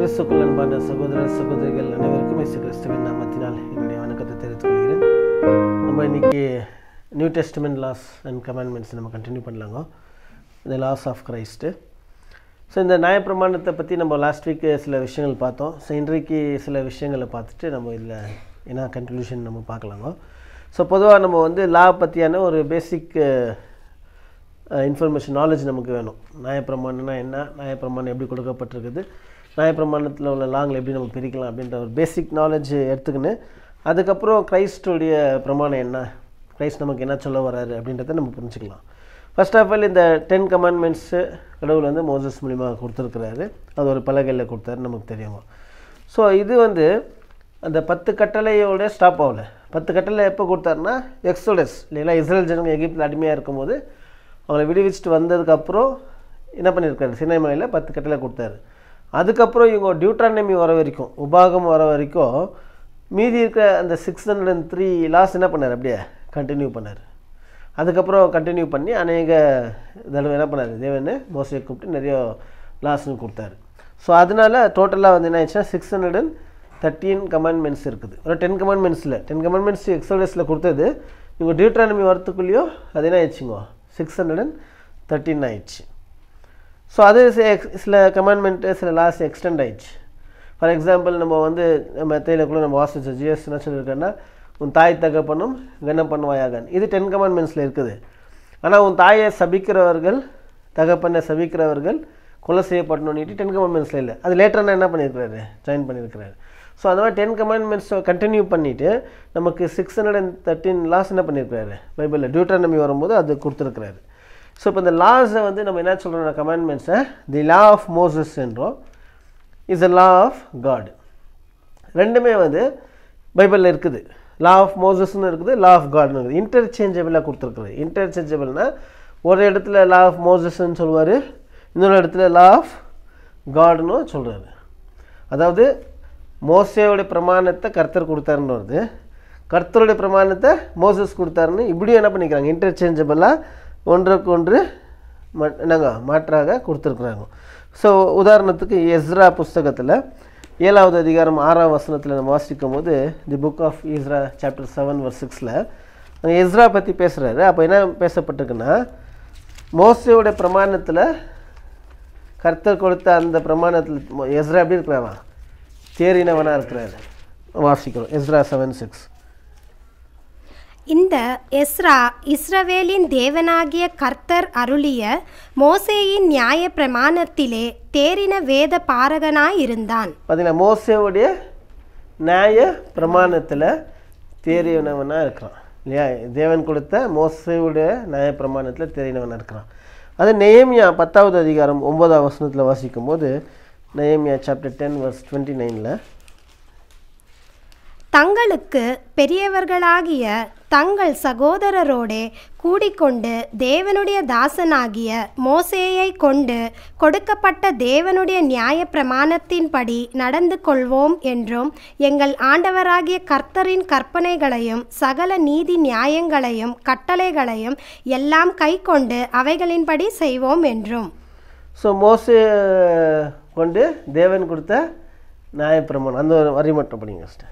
கிறிஸ்துக்குள் அன்பான சகோதர சகோதரிகள் அனைவருக்கும் இயேசு கிறிஸ்துவின் நாமத்தினால் என்னுடைய வணக்கத்தை தெரிவித்துக் கொள்கிறேன் நம்ம இன்னைக்கு New Testament laws and commandments நம்ம கண்டினியூ பண்ணலாங்க இந்த லாஸ் ஆஃப் கிரைஸ்ட்டு ஸோ இந்த நியாயப்பிரமாணத்தை பற்றி நம்ம லாஸ்ட் வீக்கு சில விஷயங்கள் பார்த்தோம் ஸோ இன்றைக்கு சில விஷயங்களை பார்த்துட்டு நம்ம இதில் என்ன கன்க்ளூஷன் நம்ம பார்க்கலாங்க ஸோ பொதுவாக நம்ம வந்து லா பற்றியான ஒரு பேசிக் இன்ஃபர்மேஷன் நாலேஜ் நமக்கு வேணும் நியாயப்பிரமாணம்னா என்ன நியாயப்பிரமாணம் எப்படி கொடுக்கப்பட்டிருக்குது நியாயப்பிரமாணத்தில் உள்ள லாங்கில் எப்படி நம்ம பிரிக்கலாம் அப்படின்ற ஒரு பேசிக் நாலேஜ் எடுத்துக்கின்னு அதுக்கப்புறம் கிரைஸ்டுடைய பிரமாணம் என்ன கிரைஸ்ட் நமக்கு என்ன சொல்ல வராரு அப்படின்றத நம்ம புரிஞ்சுக்கலாம் ஃபர்ஸ்ட் ஆஃப் ஆல் இந்த டென் கமாண்ட்மெண்ட்ஸு கடவுள் வந்து மோசஸ் மூலிமா கொடுத்துருக்குறாரு அது ஒரு பலகையில் கொடுத்தாரு நமக்கு தெரியுமா ஸோ இது வந்து அந்த பத்து கட்டளையோட ஸ்டாப் ஆகல பத்து கட்டளை எப்போ கொடுத்தாருன்னா எக்ஸோடஸ் இல்லைங்களா இஸ்ரேல் ஜனங்க எகிப்தில் அடிமையாக இருக்கும்போது அவங்கள விடுவிச்சுட்டு வந்ததுக்கப்புறம் என்ன பண்ணியிருக்காரு சினைமலையில் பத்து கட்டளை கொடுத்தாரு அதுக்கப்புறம் இவங்க டியூட்ரானமி வர வரைக்கும் உபாகம் வர வரைக்கும் மீதி இருக்கிற அந்த six hundred and three laws என்ன பண்ணார் அப்படியே கண்டினியூ பண்ணார் அதுக்கப்புறம் கண்டினியூ பண்ணி அநேக தடவை என்ன பண்ணார் தேவன் மோசையை கூப்பிட்டு நிறைய லாஸ்னு கொடுத்தாரு ஸோ அதனால டோட்டலாக வந்து என்ன ஆயிடுச்சுன்னா six hundred and thirteen commandments இருக்குது ஒரு டென் கமாண்ட்மெண்ட்ஸில் டென் கமாண்ட்மெண்ட்ஸ் எக்ஸோடஸில் கொடுத்தது இவங்க டியூட்ரானமி வரத்துக்குள்ளேயோ அது என்ன ஆயிடுச்சுங்க சிக்ஸ் ஹண்ட்ரட் அண்ட் தேர்ட்டின் ஆயிடுச்சு ஸோ அது சி- சில கமாண்ட்மெண்ட்டு சில லாஸ் எக்ஸ்டெண்ட் ஆயிடுச்சு ஃபார் எக்ஸாம்பிள் நம்ம வந்து மெத்தையில் கூட நம்ம வாசிச்ச ஜிஎஸ் என்ன சொல்லியிருக்கேன்னா உன் தாய் தகப்பனும் கனம் பண்ணுவாயாக இது டென் கமாண்ட்மெண்ட்ஸில் இருக்குது ஆனால் உன் தாயை சபிக்கிறவர்கள் தகப்பனை சபிக்கிறவர்கள் கொலை செய்யப்படணும்னு டென் கமாண்ட்மெண்ட்ஸில் இல்லை அது லேட்டராக என்ன பண்ணியிருக்கிறாரு ஜாயின் பண்ணியிருக்கிறாரு ஸோ அந்த மாதிரி டென் கமாண்ட்மெண்ட்ஸை கண்டினியூ பண்ணிவிட்டு நமக்கு six hundred and thirteen laws என்ன பண்ணியிருக்கிறாரு பைபிளில் டியூட்ரானமி வரும்போது அது கொடுத்துருக்கிறாரு ஸோ இப்போ இந்த லாஸை வந்து நம்ம என்ன சொல்கிறோம் கமாண்ட்மெண்ட்ஸை தி லா ஆஃப் மோசஸ் என்றோம் is a law of God ரெண்டுமே வந்து பைபிளில் இருக்குது லா ஆஃப் மோசஸ்னு இருக்குது லா ஆஃப் காட்னு இருக்குது இன்டர்சேஞ்சபிளாக கொடுத்துருக்குறது இன்டர்சேஞ்சபிள்னா ஒரு இடத்துல லா ஆஃப் மோசஸ்ன்னு சொல்லுவார் இன்னொரு இடத்துல லா ஆஃப் காட்னு சொல்கிறாரு அதாவது மோசேயோடைய பிரமாணத்தை கர்த்தர் கொடுத்தாருன்னு வருது கர்த்தருடைய பிரமாணத்தை மோசஸ் கொடுத்தாருன்னு இப்படியும் என்ன பண்ணிக்கிறாங்க இன்டர்சேஞ்சபிளாக ஒன்றுக்கு ஒன்று ம- என்னங்க மாற்றாக கொடுத்துருக்குறாங்க ஸோ உதாரணத்துக்கு எஸ்ரா புஸ்தகத்தில் ஏழாவது அதிகாரம் ஆறாம் வசனத்தில் நம்ம வாசிக்கும் போது the book of Ezra chapter seven verse சிக்ஸில் அங்கே எஸ்ரா பற்றி பேசுகிறாரு அப்போ என்ன பேசப்பட்டிருக்குன்னா மோசையோட பிரமாணத்தில் கர்த்தர் கொடுத்த அந்த பிரமாணத்தில் மோ- எஸ்ரா எப்படி இருக்கிறாரா தேறினவனாக இருக்கிறாரு வாசிக்கிறோம் எஸ்ரா செவன் சிக்ஸ் இந்த எஸ்ரா இஸ்ரவேலின் தேவனாகிய கர்த்தர் அருளிய மோசேயின் நியாய பிரமாணத்திலே தேறின வேத பாரகனாயிருந்தான் பார்த்தீங்களா மோசேவுடைய நியாய பிரமாணத்தில் தேறினவனாக இருக்கிறான் இல்லையா தேவன் கொடுத்த மோசேவுடைய நியாய பிரமாணத்தில் தேறினவனாக இருக்கிறான் அது நெயமியா பத்தாவது அதிகாரம் ஒன்பதாம் வசனத்தில் வாசிக்கும் போது Nehemiah chapter ten verse twenty நைனில் தங்களுக்கு பெரியவர்களாகிய தங்கள் சகோதரரோடே கூடிக்கொண்டு தேவனுடைய தாசனாகிய மோசேயை கொண்டு கொடுக்கப்பட்ட தேவனுடைய நியாய பிரமாணத்தின்படி நடந்து கொள்வோம் என்றும் எங்கள் ஆண்டவராகிய கர்த்தரின் கற்பனைகளையும் சகல நீதி நியாயங்களையும் கட்டளைகளையும் எல்லாம் கைக்கொண்டு அவைகளின்படி செய்வோம் என்றும் ஸோ மோசே கொண்டு தேவன் கொடுத்த நியாயப்பிரமாணம் அந்த ஒரு வரி மட்டும் படிங்க ஃபஸ்ட்டு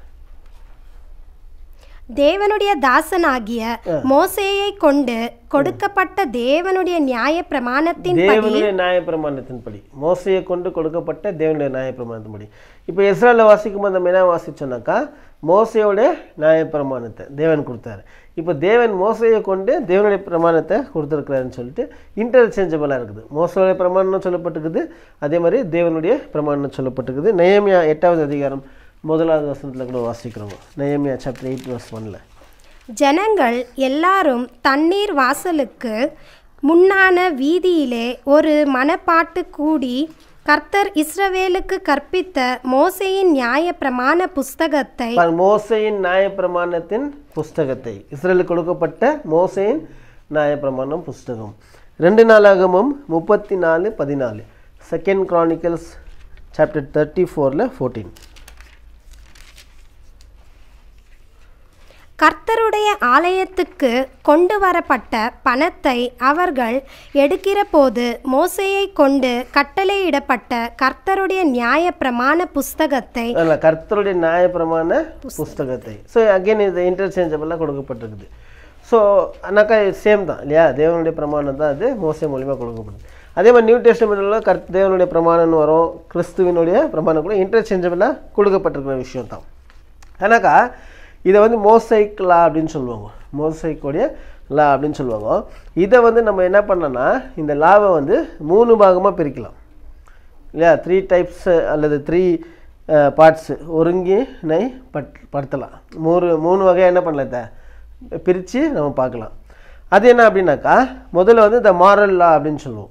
தேவனுடைய தாசனாகிய மோசேயை கொண்டு கொடுக்கப்பட்ட தேவனுடைய நியாய பிரமாணத்தின்படி தேவனுடைய நியாயப்பிரமாணத்தின்படி மோசையை கொண்டு கொடுக்கப்பட்ட தேவனுடைய நியாயப்பிரமாணத்தின்படி இப்போ இஸ்ரேலில் வாசிக்கும் போது நம்ம என்ன வாசிச்சோம்னாக்கா மோசையோட நியாயப்பிரமாணத்தை தேவன் கொடுத்தாரு இப்போ தேவன் மோசையை கொண்டு தேவனுடைய பிரமாணத்தை கொடுத்துருக்கிறாருன்னு சொல்லிட்டு இன்டர்சேஞ்சபிளாக இருக்குது மோசையோட பிரமாணம் சொல்லப்பட்டிருக்குது அதே மாதிரி தேவனுடைய பிரமாணம் சொல்லப்பட்டிருக்குது நெயமியா எட்டாவது அதிகாரம் முதலாவது வசனத்தில் கூட வாசிக்கிறோம் நெயமியா சாப்டர் எயிட் வர்ஸ் ஒன்ல ஜனங்கள் எல்லாரும் தண்ணீர் வாசலுக்கு முன்னான வீதியிலே ஒரு மனப்பாட்டு கூடி கர்த்தர் இஸ்ரவேலுக்கு கற்பித்த மோசேயின் நியாய பிரமாண புஸ்தகத்தை பாருங்க, மோசையின் நியாயப்பிரமாணத்தின் புஸ்தகத்தை இஸ்ரேலுக்கு கொடுக்கப்பட்ட மோசையின் நியாயப்பிரமாணம் புஸ்தகம் ரெண்டு நாளாகமும் முப்பத்தி நாலு பதினாலு செகண்ட் கிரானிக்கல்ஸ் சாப்டர் தேர்ட்டி ஃபோரில் ஃபோர்டீன் கர்த்தருடைய ஆலயத்துக்கு கொண்டு வரப்பட்ட பணத்தை அவர்கள் எடுக்கிறபோது மோசேயை கொண்டு கட்டளையிடப்பட்ட கர்த்தருடைய நியாய பிரமாண புஸ்தகத்தை அல்ல கர்த்தருடைய நியாயப்பிரமாண புஸ்தகத்தை ஸோ அகைன் இது இன்டர்சேஞ்சபிளாக கொடுக்கப்பட்டிருக்குது ஸோ அண்ணாக்கா சேம் தான் இல்லையா தேவனுடைய பிரமாணம் தான் அது மோசே மூலியமாக கொடுக்கப்படுது அதே மாதிரி நியூ டெஸ்டமெண்ட்டில் கர் தேவனுடைய பிரமாணம்னு வரும் கிறிஸ்துவினுடைய பிரமாணம் கூட இன்டர்சேஞ்சபிளாக கொடுக்கப்பட்டிருக்கிற விஷயம் தான் ஆனாக்கா இதை வந்து மோசைக் லா அப்படின்னு சொல்லுவாங்க மோசைக்குடைய லா அப்படின்னு சொல்லுவாங்க இதை வந்து நம்ம என்ன பண்ணோன்னா இந்த லாவை வந்து மூணு பாகமாக பிரிக்கலாம் இல்லையா த்ரீ டைப்ஸ் அல்லது த்ரீ பார்ட்ஸு ஒருங்கிணை பட் படுத்தலாம் மூணு மூணு வகையாக என்ன பண்ணல பிரித்து நம்ம பார்க்கலாம் அது என்ன அப்படின்னாக்கா முதல்ல வந்து இந்த மாரல் லா அப்படின்னு சொல்லுவோம்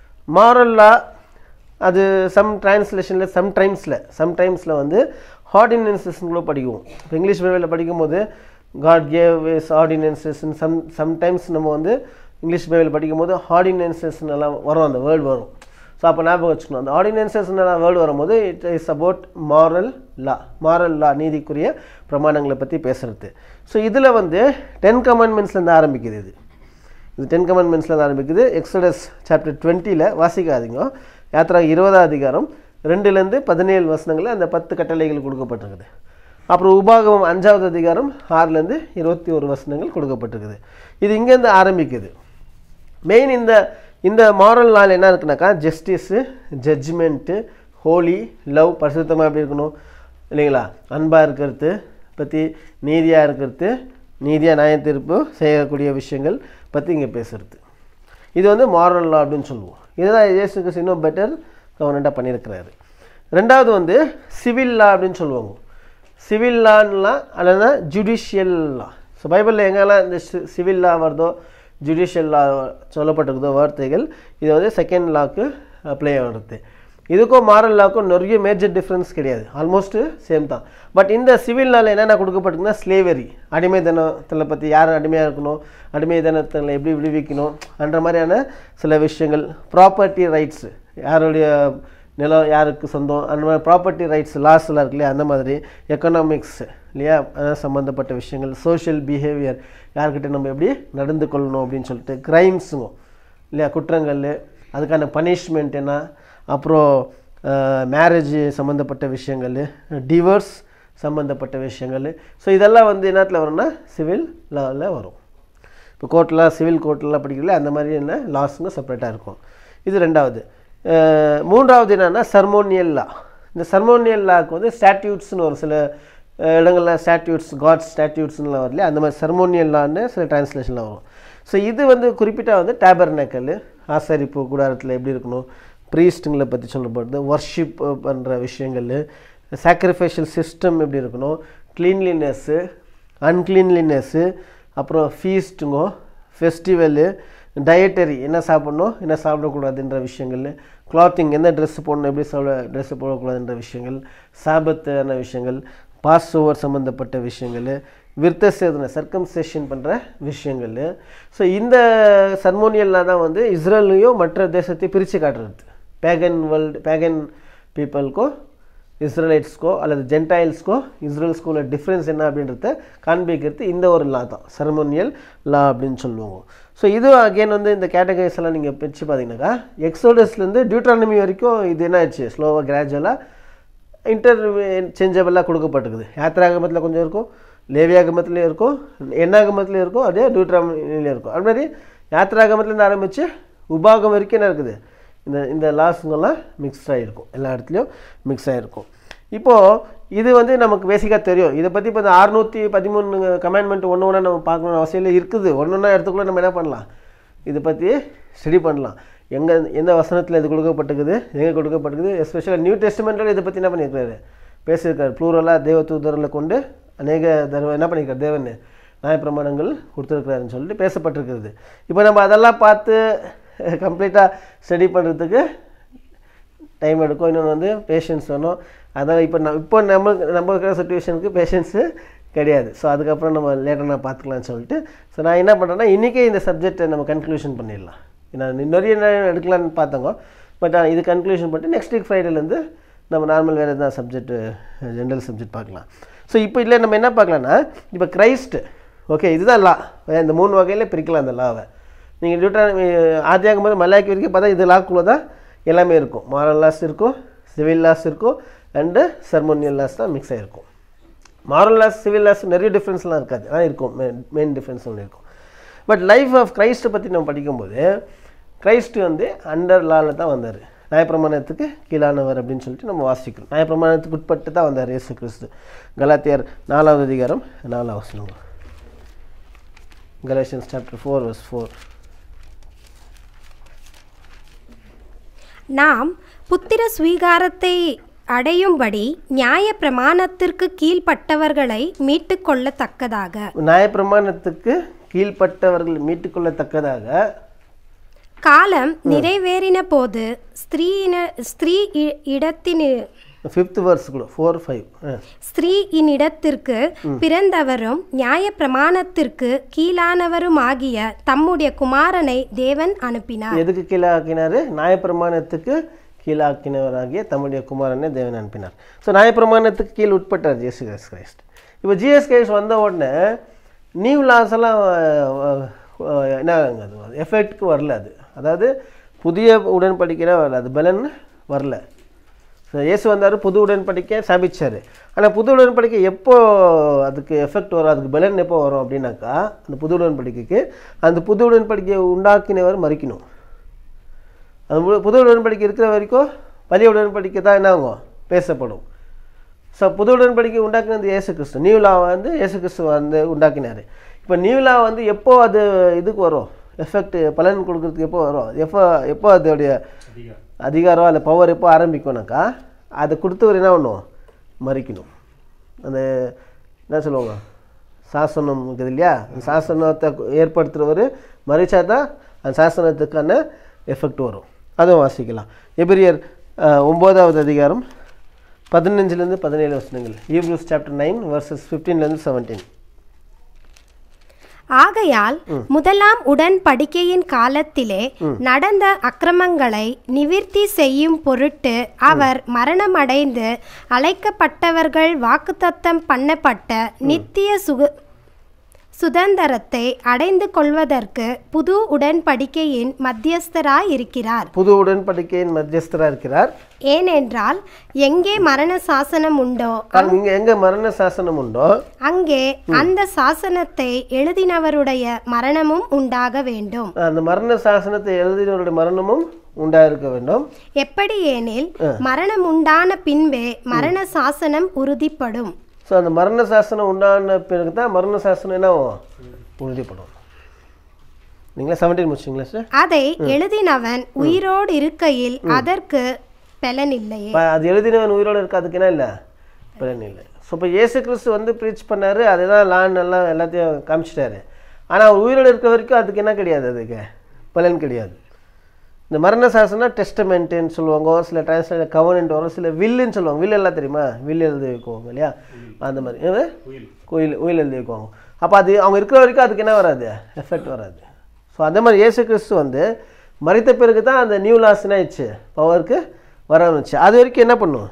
மாரல் லா அது சம் டிரான்ஸ்லேஷனில் சம் டைம்ஸில் சம் டைம்ஸில் வந்து ஆர்டினன்சஸ்ன்னு கூட படிக்குவோம் இப்போ இங்கிலீஷ் பைபிளில் படிக்கும்போது God gave his ordinances some sometimes நம்ம வந்து இங்கிலீஷ் பைபிள் படிக்கும்போது ஆர்டினன்சஸ்னெல்லாம் வரும் அந்த வேர்டு வரும் ஸோ அப்போ ஞாபகம் வச்சுக்கணும் அந்த ஆர்டினன்சஸ்னெல்லாம் வேர்டு வரும்போது it is about moral law moral law நீதிக்குரிய பிரமாணங்களை பற்றி பேசுகிறது ஸோ இதில் வந்து டென் கமெண்ட்மெண்ட்ஸ்லேருந்து ஆரம்பிக்குது இது இது டென் கமெண்ட்மெண்ட்ஸ்லேருந்து ஆரம்பிக்குது எக்ஸடஸ் சாப்டர் டுவெண்ட்டியில் வாசிக்காதீங்க யாத்ரா இருபதாம் அதிகாரம் ரெண்டுலேருந்து பதினேழு வசனங்களில் அந்த பத்து கட்டளைகள் கொடுக்கப்பட்டிருக்குது அப்புறம் உபாகமம் அஞ்சாவது அதிகாரம் ஆறுலேருந்து இருபத்தி ஒரு வசனங்கள் கொடுக்கப்பட்டிருக்குது இது இங்கேருந்து ஆரம்பிக்குது மெயின் இந்த இந்த மாரல் நாள் என்ன இருக்குனாக்கா ஜஸ்டிஸு ஜட்ஜ்மெண்ட்டு ஹோலி லவ் பரிசுத்தமாக எப்படி இருக்கணும் இல்லைங்களா அன்பாக இருக்கிறது பற்றி நீதியாக இருக்கிறது நீதியாக நியாய தீர்ப்பு செய்யக்கூடிய விஷயங்கள் பற்றி இங்கே பேசுறது இது வந்து மாரல் லா அப்படின்னு சொல்லுவோம் இதுதான் இயேசுக்கு இன்னும் பெட்டர் கவர்னண்ட்டாக பண்ணியிருக்கிறாரு ரெண்டாவது வந்து சிவில் லா அப்படின்னு சொல்லுவாங்க சிவில் லான்லாம் அல்லது ஜுடிஷியல் லா ஸோ பைபிளில் எங்கெல்லாம் இந்த சிவில் லா வருதோ ஜுடிஷியல் லா சொல்லப்பட்டிருக்குதோ வார்த்தைகள் இது வந்து செகண்ட் லாக்கு அப்ளை ஆகிறது இதுக்கும் மாரல் லாக்கும் நிறைய மேஜர் டிஃப்ரென்ஸ் கிடையாது ஆல்மோஸ்ட் சேம் தான் பட் இந்த சிவில் லாவில் என்னென்ன கொடுக்கப்பட்டிருக்குன்னா ஸ்லேவரி அடிமைத்தனத்தில் பற்றி யார் அடிமையாக இருக்கணும் அடிமைத்தனத்தில் எப்படி விடுவிக்கணும் என்ற மாதிரியான சில விஷயங்கள் ப்ராப்பர்ட்டி ரைட்ஸு யாருடைய நிலம் யாருக்கு சொந்தம் அந்த மாதிரி ப்ராப்பர்ட்டி ரைட்ஸ் லாஸ் எல்லாம் இருக்கு இல்லையா அந்த மாதிரி எக்கனாமிக்ஸ் இல்லையா அது சம்மந்தப்பட்ட விஷயங்கள் சோஷியல் பிஹேவியர் யார்கிட்ட நம்ம எப்படி நடந்து கொள்ளணும் அப்படின்னு சொல்லிட்டு க்ரைம்ஸுங்க இல்லையா குற்றங்கள் அதுக்கான பனிஷ்மெண்ட் என்ன அப்புறம் மேரேஜ் சம்மந்தப்பட்ட விஷயங்கள் டிவோர்ஸ் சம்மந்தப்பட்ட விஷயங்கள் ஸோ இதெல்லாம் வந்து என்னத்தில் வரும்னா சிவில் லாவில் வரும் இப்போ கோர்ட்டில் சிவில் கோர்ட்லாம் படிக்கல அந்த மாதிரி என்ன லாஸுங்க செப்பரேட்டாக இருக்கும் இது ரெண்டாவது அஹ் மூன்றாவது என்னென்னா சர்மோனியல் லா இந்த சர்மோனியல் லாக்கு வந்து ஸ்டாட்யூட்ஸ்னு ஒரு சில அஹ் இடங்களில் ஸ்டாட்யூட்ஸ் காட் ஸ்டாட்யூட்ஸ்னுலாம் வரல அந்த மாதிரி சர்மோனியல் லான்னு சில டிரான்ஸ்லேஷனில் வரும் ஸோ இது வந்து குறிப்பிட்ட வந்து டேபர்னக்கல் ஆசரிப்பு கூடாரத்தில் எப்படி இருக்கணும் ப்ரீஸ்ட்டுங்களை பற்றி சொல்லப்படுது ஒர்ஷிப் பண்ணுற விஷயங்கள் சாக்ரிஃபைஷியல் சிஸ்டம் எப்படி இருக்கணும் க்ளீன்லினஸ்ஸு அன்க்ளீன்லினஸ்ஸு அப்புறம் ஃபீஸ்ட்டுங்கோ ஃபெஸ்டிவலு டயட்டரி என்ன சாப்பிடணும் என்ன சாப்பிடக்கூடாதுன்ற விஷயங்கள் கிளாத்திங் எந்த ட்ரெஸ் போடணும் எப்படி சாப்பிட ட்ரெஸ் போடக்கூடாதுன்ற விஷயங்கள் சாபத்தான விஷயங்கள் பாஸ் ஓவர் சம்மந்தப்பட்ட விஷயங்கள் விருத்த சேதனை சர்க்கம்சேஷன் பண்ணுற விஷயங்கள் ஸோ இந்த சர்மோனியலில் தான் வந்து இஸ்ரேலையும் மற்ற தேசத்தையும் பிரித்து காட்டுறது பேகன் வேர்ல்டு பேகன் பீப்புளுக்கோ இஸ்ரேலைட்ஸ்க்கோ அல்லது ஜென்டைல்ஸ்க்கோ இஸ்ரேல்ஸ்க்கோ உள்ள டிஃப்ரென்ஸ் என்ன அப்படின்றத காண்பிக்கிறது இந்த ஒரு லா தான் சர்மோனியல் லா அப்படின்னு சொல்லுவாங்க ஸோ இது அகெயின் வந்து இந்த கேட்டகரிஸ் எல்லாம் நீங்கள் பிரித்து பார்த்தீங்கன்னாக்கா எக்ஸோடஸ்லேருந்து டியூட்ரானமி வரைக்கும் இது என்ன ஆயிடுச்சு ஸ்லோவாக கிராஜுவலாக இன்டர் சேஞ்சபிளாக கொடுக்கப்பட்டிருக்குது யாத்திராகமத்தில் கொஞ்சம் இருக்கும் லேவியாகமத்துலேயும் இருக்கும் எண்ணாகமத்துலேயும் இருக்கும் அதே டியூட்ராமிலையும் இருக்கும் அது மாதிரி யாத்திராகமத்துலேருந்து ஆரம்பித்து உபாகம் வரைக்கும் என்ன இருக்குது இந்த இந்த லாஸுங்கெல்லாம் மிக்ஸ் ஆகிருக்கும் எல்லா இடத்துலையும் மிக்ஸ் ஆகிருக்கும் இப்போது இது வந்து நமக்கு பேசிக்காக தெரியும் இதை பற்றி இப்போ இந்த அறுநூற்றி பதிமூணு கமெண்ட்மெண்ட் ஒன்று ஒன்றா நம்ம பார்க்கணும்னு அவசியம் இல்லை இருக்குது ஒன்று ஒன்றா இடத்துக்குள்ளே நம்ம என்ன பண்ணலாம் இதை பற்றி ஸ்டடி பண்ணலாம் எங்கே எந்த வசனத்தில் இது கொடுக்கப்பட்டிருக்குது எங்கே கொடுக்கப்பட்டிருக்குது எஸ்பெஷலாக நியூ டெஸ்ட்மெண்ட்டில் இதை பற்றி என்ன பண்ணியிருக்காரு பேசியிருக்காரு ப்ளூரலாக தேவ தூதர்களை கொண்டு அநேக தடவை என்ன பண்ணியிருக்காரு தேவன் நியாயப்பிரமாணங்கள் கொடுத்துருக்குறாருன்னு சொல்லிட்டு பேசப்பட்டிருக்கிறது இப்போ நம்ம அதெல்லாம் பார்த்து கம்ப்ளீட்டாக ஸ்டடி பண்ணுறதுக்கு டைம் எடுக்கும் இன்னொன்று வந்து பேஷன்ஸ் வேணும் அதனால் இப்போ நம்ம இப்போ நம்ம நம்ம இருக்கிற சுச்சுவேஷனுக்கு பேஷன்ஸு கிடையாது ஸோ அதுக்கப்புறம் நம்ம லேட்டர் நான் பார்த்துக்கலாம்னு சொல்லிட்டு ஸோ நான் என்ன பண்ணுறேன்னா இன்றைக்கே இந்த சப்ஜெக்டை நம்ம கன்க்ளூஷன் பண்ணிடலாம் நான் நிறைய நேரம் எடுக்கலான்னு பார்த்தோங்க பட் இது கன்க்ளூஷன் பண்ணிட்டு நெக்ஸ்ட் வீக் ஃப்ரைடேலேருந்து நம்ம நார்மல் வேறு எதாவது சப்ஜெக்ட் ஜென்ரல் சப்ஜெக்ட் பார்க்கலாம் ஸோ இப்போ இல்லை நம்ம என்ன பார்க்கலாம்னா இப்போ கிரைஸ்ட் ஓகே இதுதான் லா இந்த மூணு வகையில் பிரிக்கலாம் அந்த லாவை நீங்கள் டியூட்டா ஆதியாகும் போது மலையாக்கி வரைக்கும் பார்த்தா இது லாக்குள்ளே தான் எல்லாமே இருக்கும் மாரல் லாஸ் இருக்கும் சிவில் லாஸ் இருக்கும் அண்டு சர்மோனியல் லாஸ் தான் மிக்ஸ் ஆகிருக்கும் மாரல் லாஸ் சிவில் லாஸ் நிறைய டிஃப்ரென்ஸ்லாம் இருக்காது ஆனால் இருக்கும் மெயின் டிஃப்ரென்ஸ் ஒன்று இருக்கும் பட் லைஃப் ஆஃப் கிரைஸ்ட்டை பற்றி நம்ம படிக்கும்போது கிரைஸ்ட் வந்து அண்டர் லாவில் தான் வந்தார் நியாயப்பிரமாணத்துக்கு கீழானவர் அப்படின்னு சொல்லிட்டு நம்ம வாசிக்கிறோம் நியாயப்பிரமாணத்துக்கு உட்பட்டு தான் வந்தார் இயேசு கிறிஸ்து கலாத்தியர் நாலாவது அதிகாரம் நாலாவது வசனம் Galatians chapter four verse four நாம் புத்திர ஸ்வீகாரத்தை அடையும்படி நியாய பிரமாணத்திற்கு கீழ்ப்பட்டவர்களை மீட்டுக் கொள்ளத்தக்கதாக நியாயப்பிரமாணத்துக்கு கீழ்ப்பட்டவர்கள் மீட்டுக்கொள்ளத்தக்கதாக காலம் நிறைவேறின போது ஸ்திரீன ஸ்திரீ இ- இடத்தின் ஃபிஃப்த் வர்ஸ் கூட ஃபோர் ஃபைவ் ஸ்திரீயினிடத்திற்கு பிறந்தவரும் நியாய பிரமாணத்திற்கு கீழானவருமாகிய தம்முடைய குமாரனை தேவன் அனுப்பினார் எதுக்கு கீழாக்கினார் நியாயப்பிரமாணத்துக்கு கீழாக்கினவராகிய தம்முடைய குமாரனை தேவன் அனுப்பினார் ஸோ நியாயப்பிரமாணத்துக்கு கீழ் உட்பட்டார் ஜேசு கிரைஸ்ட் இப்போ ஜிஎஸ் கிரைஸ்ட் வந்த உடனே நியூ லாஸ் எல்லாம் அஹ், அஹ், என்ன அது எஃபெக்ட்க்கு வரல அது அதாவது புதிய உடன்படிக்கையில் வரல அது பலன் வரல ஸோ இயேசு வந்தார் புது உடன்படிக்கை ஸ்தாபிச்சார் ஆனால் புது உடன்படிக்கை எப்போ அதுக்கு எஃபெக்ட் வரும் அதுக்கு பலன் எப்போ வரும் அப்படின்னாக்கா அந்த புது உடன்படிக்கைக்கு அந்த புது உடன்படிக்கையை உண்டாக்கினவர் மறிக்கணும் அந்த மு- புது உடன்படிக்கை இருக்கிற வரைக்கும் பழைய உடன்படிக்கை தான் என்ன ஆகும் பேசப்படும் ஸோ புது உடன்படிக்கை உண்டாக்கினது இயேசு கிறிஸ்து நியூலா வந்து இயேசு கிறிஸ்து வந்து உண்டாக்கினார் இப்போ நியூலா வந்து எப்போ அது இதுக்கு வரும் எஃபெக்ட் பலன் கொடுக்கறதுக்கு எப்போ வரும் எப்போ எப்போ அதோடைய அதிகாரம் அந்த பவர் எப்போ ஆரம்பிக்கும்னாக்கா அதை கொடுத்தவர் என்ன பண்ணும் மறிக்கணும் அந்த என்ன சொல்லுவாங்க சாசனம் இருக்குது இல்லையா அந்த சாசனத்தை ஏற்படுத்துகிறவர் மறிச்சா தான் அந்த சாசனத்துக்கான எஃபெக்ட் வரும் அதுவும் வாசிக்கலாம் எபிரியர் அஹ், ஒன்பதாவது அதிகாரம் பதினஞ்சுலேருந்து பதினேழு வசனங்கள் ஈப்ரூஸ் சாப்டர் நைன் வர்சஸ் ஃபிஃப்டீன்லேருந்து செவன்டீன் ஆகையால் முதலாம் உடன்படிக்கையின் காலத்திலே நடந்த அக்கிரமங்களை நிவிர்த்தி செய்யும் பொருட்டு அவர் மரணமடைந்து அழைக்கப்பட்டவர்கள் வாக்குத்தத்தம் பண்ணப்பட்ட நித்திய சுக சுதந்திரத்தை அடைந்து கொள்வதற்கு புது உடன்படிக்கையின் மத்தியஸ்தராய் இருக்கிறார் புது உடன்படிக்கையின் மத்தியஸ்தராக இருக்கிறார் ஏனென்றால் எங்கே மரண சாசனம் உண்டோ ஆனால் இங்கே எங்கே மரண சாசனம் உண்டோ அங்கே அந்த சாசனத்தை எழுதினவருடைய மரணமும் உண்டாக வேண்டும் அந்த மரண சாசனத்தை எழுதினவருடைய மரணமும் உண்டாயிருக்க வேண்டும் எப்படி ஏனில் மரணம் உண்டான பின்பே மரண சாசனம் உறுதிப்படும் ஸோ அந்த மரண சாசனம் உண்டான பிறகு தான் மரண சாசனம் என்ன ஆகும்? உறுதிப்படும் நீங்களே செவன்டீன் முடிச்சிங்களா சார் அதை எழுதினவன் உயிரோடு இருக்கையில் அதற்கு பலனில்லையே இப்போ அது எழுதினவன் உயிரோடு இருக்க அதுக்கு என்ன இல்லை பலன் இல்லை ஸோ இப்போ இயேசு கிறிஸ்து வந்து ப்ரீச் பண்ணாரு அதுதான் லான் எல்லாம் எல்லாத்தையும் காமிச்சிட்டாரு ஆனால் அவர் உயிரோடு இருக்க வரைக்கும் அதுக்கு என்ன கிடையாது அதுக்கு பலன் கிடையாது இந்த மரண சாசனா டெஸ்டமெண்ட்டுன்னு சொல்லுவாங்க ஒரு சில டிரான்ஸ்லேட் கவர்னன்ட் வரும் சில வில்லுன்னு சொல்லுவாங்க வில் எல்லாம் தெரியுமா வில் எழுதி வைக்குவாங்க இல்லையா அந்த மாதிரி ஏது? கோயில் உயில் எழுதி வைக்குவாங்க அப்போ அது அவங்க இருக்கிற வரைக்கும் அதுக்கு என்ன வராது எஃபெக்ட் வராது ஸோ அதே மாதிரி இயேசு கிறிஸ்து வந்து மறித்த பிறகு தான் அந்த நியூ லாஸ் என்ன ஆயிடுச்சு பவருக்கு வர ஆரம்பிச்சு அது வரைக்கும் என்ன பண்ணும்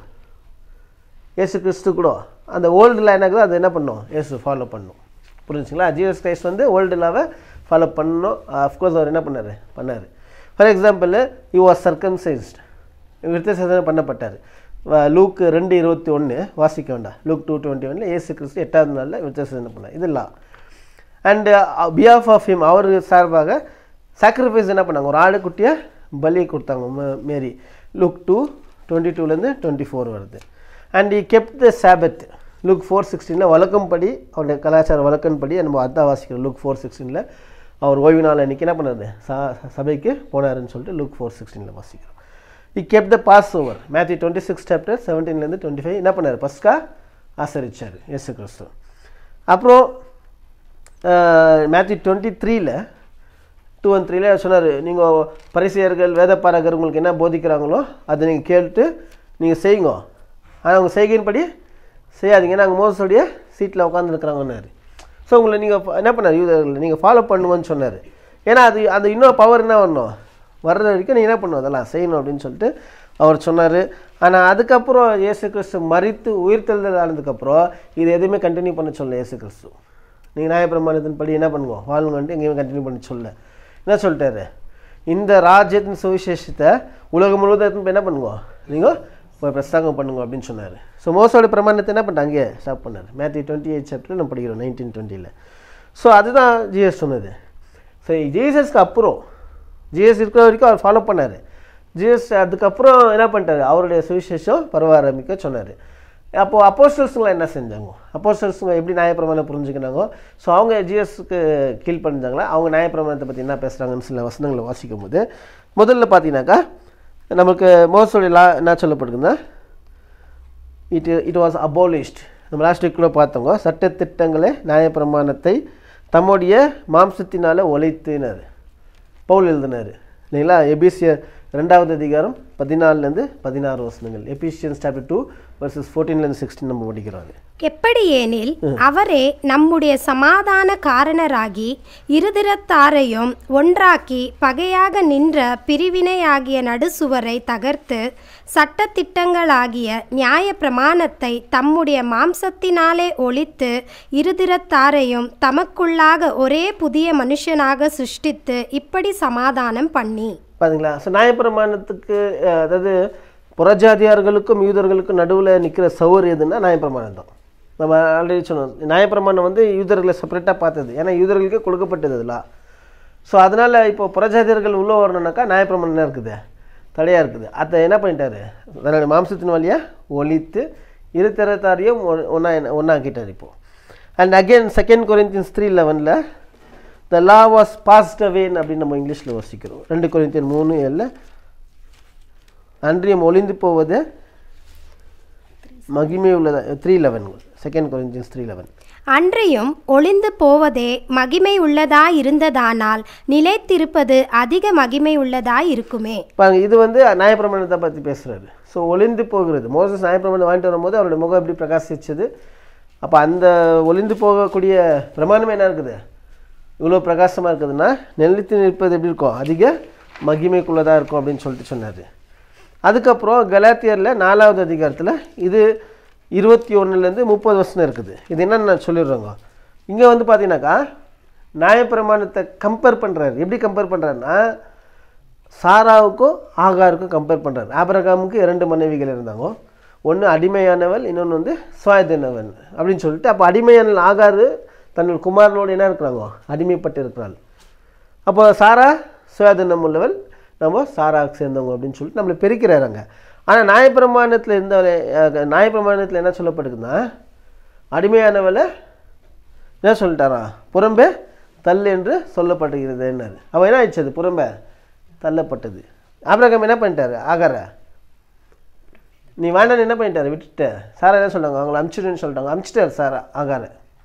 இயேசு கிறிஸ்து கூட அந்த ஓல்டு லா என்ன அது என்ன பண்ணும் இயேசு ஃபாலோ பண்ணும் புரிஞ்சுங்களா ஜீசஸ் கிரைஸ்ட் வந்து ஓல்டு லாவை ஃபாலோ பண்ணணும் அஃப்கோர்ஸ் அவர் என்ன பண்ணார் பண்ணார் for example you was circumcised விருத்தசேதனை பண்ணப்பட்டார் வ- லூக் ரெண்டு இருபத்தி ஒன்று வாசிக்க வேண்டாம் லூக் டூ டுவெண்ட்டி ஒன்ல இயேசு கிறிஸ்து எட்டாவது நாளில் விருத்தசேதனை பண்ணார் இதெல்லாம் அண்டு பியாஃப் ஆஃப் ஹிம் அவர் சார்பாக சாக்ரிஃபைஸ் என்ன பண்ணாங்க ஒரு ஆடுக்குட்டியை பலி கொடுத்தாங்க ம- மேரி லுக் டூ டுவெண்ட்டி டூலேருந்து டுவெண்ட்டி ஃபோர் வருது and he kept the Sabbath Luke four சிக்ஸ்டீனில் வழக்கம்படி அவருடைய கலாச்சார வழக்கம்படி நம்ம அதான் வாசிக்கிறோம் லுக் ஃபோர் சிக்ஸ்டீனில் அவர் ஓய்வு நாள் அன்றைக்கி என்ன பண்ணாரு சா சபைக்கு போனாருன்னு சொல்லிட்டு லுக் ஃபோர் சிக்ஸ்டீனில் வாசிக்கிறோம் he kept the Passover Matthew twenty six chapter செவன்டீன்லேருந்து டுவெண்ட்டி ஃபைவ் என்ன பண்ணார் பஸ்கா ஆசரிச்சார் இயேசு கிறிஸ்து அப்புறம் மேத்யூ டுவெண்ட்டி த்ரீல டூ ஒன் த்ரீல சொன்னார் நீங்கள் பரிசெயர்கள் வேதப்பாரகர் உங்களுக்கு என்ன போதிக்கிறாங்களோ அதை நீங்கள் கேட்டு நீங்கள் செய்யுங்க ஆனால் அவங்க செய்கையின்படி செய்யாதீங்க நாங்கள் மோசோடைய சீட்டில் உட்காந்துருக்குறாங்கன்னாரு ஸோ உங்களை நீங்கள் என்ன பண்ணார் யூதர்கள் நீங்கள் ஃபாலோ பண்ணுங்கன்னு சொன்னார் ஏன்னா அது அந்த இன்னொரு பவர் என்ன வரணும் வர்ற வரைக்கும் நீ என்ன பண்ணணும் அதெல்லாம் செய்யணும் அப்படின்னு சொல்லிட்டு அவர் சொன்னார் ஆனால் அதுக்கப்புறம் இயேசு கிறிஸ்து மறித்து உயிர்த்தெழுதல் ஆனதுக்கப்புறம் இது எதுவுமே கண்டினியூ பண்ண சொல்ல இயேசு கிறிஸ்து நீங்கள் நியாயப்பிரமாணத்தின் படி என்ன பண்ணுங்க வாழுங்கன்ட்டு எங்கேயுமே கண்டினியூ பண்ண சொல்ல என்ன சொல்லிட்டாரு இந்த ராஜ்யத்தின் சுவிசேஷத்தை உலகம் முழுவதும் என்ன பண்ணுங்க நீங்கள் போய் பிரஸ்தாங்கம் பண்ணுங்க அப்படின்னு சொன்னார் ஸோ மோசோட பிரமாணத்தை என்ன பண்ணிட்டாங்க அங்கேயே ஸ்டாப் பண்ணார் மேத்யூ டுவெண்ட்டி எயிட் சாப்டர் நம்ம படிக்கிறோம் நைன்டீன் டுவெண்ட்டியில் ஸோ அதுதான் ஜிஎஸ் சொன்னது ஸோ ஜீசஸ்க்கு அப்புறம் ஜிஎஸ் இருக்கிற வரைக்கும் அவர் ஃபாலோ பண்ணார் ஜிஎஸ் அதுக்கப்புறம் என்ன பண்ணிட்டாரு அவருடைய சுவிசேஷம் பரவ ஆரம்பிக்க சொன்னார் அப்போது அப்போஸ்டல்ஸுங்களாம் என்ன செஞ்சாங்க அப்போஸ்டல்ஸுங்க எப்படி நியாயப்பிரமாணம் புரிஞ்சுக்கினாங்க ஸோ அவங்க ஜிஎஸ்க்கு கீழ் பண்ணிஞ்சாங்களா அவங்க நியாயப்பிரமாணத்தை பற்றி என்ன பேசுகிறாங்கன்னு சில வசனங்களை வாசிக்கும் போது முதல்ல பார்த்தீங்கன்னாக்கா நமக்கு மோசோடைய லா என்ன சொல்லப்படுதுன்னா இட் இட் வாஸ் அபோலிஷ்ட் நம்ம லாஸ்ட் வீக் கூட பார்த்தோங்க சட்டத்திட்டங்களே நியாயப்பிரமாணத்தை தம்முடைய மாம்சத்தினால ஒலைத்தினார் பவுல் எழுதினார் இல்லைங்களா எபிசியர் ரெண்டாவது அதிகாரம் பதினாலுலேருந்து பதினாறு வசனங்கள் எபிசியன்ஸ் சாப்டர் டூ வர்சஸ் ஃபோர்டீன்லேருந்து சிக்ஸ்டீன் நம்ம படிக்கிறோம் அது எப்படியேனில் அவரே நம்முடைய சமாதான காரணராகி இருதிரத்தாரையும் ஒன்றாக்கி பகையாக நின்ற பிரிவினையாகிய நடுசுவரை தகர்த்து சட்டத்திட்டங்களாகிய நியாய பிரமாணத்தை தம்முடைய மாம்சத்தினாலே ஒழித்து இருதிரத்தாரையும் தமக்குள்ளாக ஒரே புதிய மனுஷனாக சிருஷ்டித்து இப்படி சமாதானம் பண்ணி பாத்தீங்களா ஸோ நியாயப்பிரமாணத்துக்கு அஹ், அதாவது புறஜாதியார்களுக்கும் யூதர்களுக்கும் நடுவில் நிற்கிற சவர் எதுன்னா நியாயப்பிரமாணம் தான் நம்ம ஆல்ரெடி சொன்னோம் நியாயப்பிரமாணம் வந்து யூதர்களை செப்பரேட்டாக பார்த்தது ஏன்னா யூதர்களுக்கே கொடுக்கப்பட்டது இதெல்லாம் ஸோ அதனால் இப்போ புறஜாதியர்கள் உள்ளே வரணுன்னாக்கா நியாயப்பிரமாணம் என்ன இருக்குது தடையாக இருக்குது அதை என்ன பண்ணிட்டாரு அதனுடைய மாம்சத்தின் வழியாக ஒழித்து இரு திறத்தாரையும் ஒன்றா ஒன்றாக்கிட்டார் இப்போது and again second Corinthians three லெவனில் த லா வாஸ் பாஸ்ட் அவேன் அப்படின்னு நம்ம இங்கிலீஷில் வசிக்கிறோம் ரெண்டு கொரிந்தியன் மூணு ஏழில் அன்றியம் ஒளிந்து போவது மகிமை உள்ளதா three eleven second Corinthians three eleven அன்றையும் ஒளிந்து போவதே மகிமை உள்ளதாய் இருந்ததானால் நிலைத்திருப்பது அதிக மகிமை உள்ளதாய் இருக்குமே பாருங்க இது வந்து நியாயப்பிரமாணத்தை பற்றி பேசுகிறாரு ஸோ ஒளிந்து போகிறது மோசஸ் நியாயப்பிரமாணம் வாங்கிட்டு வரும்போது அவருடைய முகம் எப்படி பிரகாசிச்சது அப்போ அந்த ஒளிந்து போகக்கூடிய பிரமாணம் என்ன இருக்குது இவ்வளோ பிரகாசமாக இருக்குதுன்னா நிலைத்து நிற்பது எப்படி இருக்கும் அதிக மகிமைக்குள்ளதாக இருக்கும் அப்படின்னு சொல்லிட்டு சொன்னார் அதுக்கப்புறம் கலாத்தியரில் நாலாவது அதிகாரத்தில் இது இருபத்தி ஒன்றுலேருந்து முப்பது வருஷம் இருக்குது இது என்னன்னு நான் சொல்லிடுறேங்க இங்கே வந்து பார்த்தீங்கன்னாக்கா நியாயப்பிரமாணத்தை கம்பேர் பண்ணுறாரு எப்படி கம்பேர் பண்ணுறாருன்னா சாராவுக்கும் ஆகாருக்கும் கம்பேர் பண்ணுறாரு ஆபிரகாமுக்கு இரண்டு மனைவிகள் இருந்தாங்க ஒன்று அடிமையானவள் இன்னொன்று வந்து சுவாயதினவன் அப்படின்னு சொல்லிட்டு அப்போ அடிமையான ஆகாரு தன்னோட குமாரனோடு என்ன இருக்கிறாங்க அடிமைப்பட்டு இருக்கிறாள் அப்போ சாரா சுயாதீனம் உள்ளவள் நம்ம சாராவுக்கு சேர்ந்தவங்க அப்படின்னு சொல்லிட்டு நம்மளை பெருக்கிறாங்க ஆனால் நியாயப்பிரமாணத்தில் இருந்த நியாயப்பிரமாணத்தில் என்ன சொல்லப்படுதுன்னா அடிமையானவளை என்ன சொல்லிட்டாரா புறம்பே தள்ளு என்று சொல்லப்படுகிறது என்னாரு அவன் என்ன ஆயிடுச்சு அது புறம்பே தள்ளப்பட்டது ஆபிரகாம் என்ன பண்ணிட்டாரு ஆகார நீ வேண்டாம் என்ன பண்ணிட்டாரு விட்டுட்ட சாரா என்ன சொல்றாங்க அவங்கள அமுச்சிடுன்னு சொல்லிட்டாங்க அமுச்சிட்டாரு சாரா ஆகார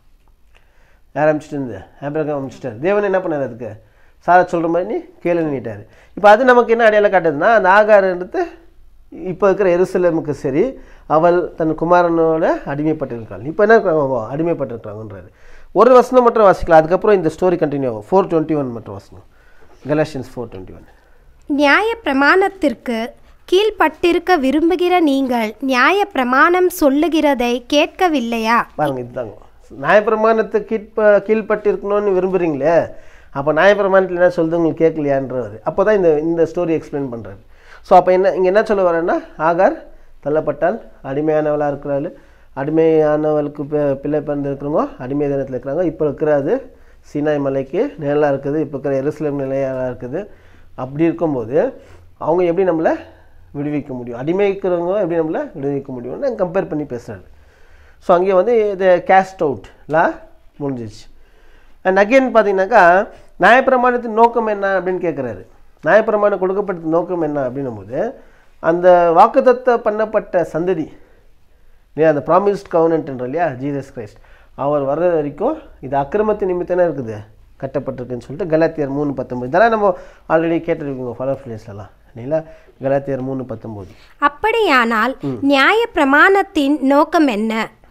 யார் அமுச்சிட்டு இருந்து ஆபிரகாம் அமுச்சிட்டாரு தேவன் என்ன பண்ணார் அதுக்கு சாரா சொல்கிற மாதிரி நீ கேளு நீட்டாரு இப்போ அது நமக்கு என்ன அடையாளம் காட்டுதுன்னா அந்த ஆகாரன்றது இப்போ இருக்கிற எருசலேமுக்கு சரி அவள் தன் குமாரனோட அடிமைப்பட்டிருக்காள் இப்போ என்ன இருக்கிறாங்க அவங்க அடிமைப்பட்டிருக்காங்கன்றாரு ஒரு வசனம் மட்டும் வாசிக்கலாம் அதுக்கப்புறம் இந்த ஸ்டோரி கண்டினியூ ஆகும் ஃபோர் டுவெண்ட்டி ஒன் மட்டும் வாசனம் கலெக்ஷன்ஸ் ஃபோர் டுவெண்ட்டி ஒன் நியாய பிரமாணத்திற்கு கீழ்ப்பட்டிருக்க விரும்புகிற நீங்கள் நியாய பிரமாணம் சொல்லுகிறதை கேட்கவில்லையா பாருங்க இதுதாங்க நியாயப்பிரமாணத்தை கீழ்ப்ப கீழ்பட்டு இருக்கணும்னு விரும்புகிறீங்களே அப்போ நியாயப்பிரமாணத்தில் என்ன சொல்லுது உங்களுக்கு கேட்கலையான்றவர் அப்போ தான் இந்த இந்த ஸ்டோரி எக்ஸ்பிளைன் பண்ணுறாரு ஸோ அப்போ என்ன இங்கே என்ன சொல்ல வரேன்னா ஆகார் தள்ளப்பட்டால் அடிமையானவளாக இருக்கிறாள் அடிமையானவளுக்கு பி- பிள்ளை பிறந்திருக்கிறவங்க அடிமை தினத்தில் இருக்கிறாங்க இப்போ இருக்கிறது சீனாய் மலைக்கு நிழலாக இருக்குது இப்போ இருக்கிற எருசலேம் நிலையாக இருக்குது அப்படி இருக்கும்போது அவங்க எப்படி நம்மளை விடுவிக்க முடியும் அடிமை இருக்கிறவங்க எப்படி நம்மளை விடுவிக்க முடியும்னு கம்பேர் பண்ணி பேசுகிறாரு ஸோ அங்கே வந்து இது கேஸ்ட் அவுட் லா முடிஞ்சிச்சு அண்ட் அகெயின் பார்த்தீங்கன்னாக்கா நியாயப்பிரமாணத்தின் நோக்கம் என்ன அப்படின்னு கேட்குறாரு நியாயப்பிரமாணம் கொடுக்கப்பட்ட நோக்கம் என்ன அப்படின்னும் போது அந்த வாக்குத்தத்த பண்ணப்பட்ட சந்ததி இல்லையா அந்த ப்ராமிஸ்ட் கவர்னன்ட்ன்ற இல்லையா ஜீசஸ் கிரைஸ்ட் அவர் வர்ற வரைக்கும் இது அக்கிரமத்து நிமித்தம் இருக்குது கட்டப்பட்டிருக்குன்னு சொல்லிட்டு கலாத்தியர் மூணு பத்தொம்பது இதெல்லாம் நம்ம ஆல்ரெடி கேட்டிருக்கோங்க ஃபாலோ ஃபிளேஸ்லாம் இல்லைங்களா கலாத்தியர் மூணு பத்தொம்போது அப்படியானால் நியாய பிரமாணத்தின் நோக்கம் என்ன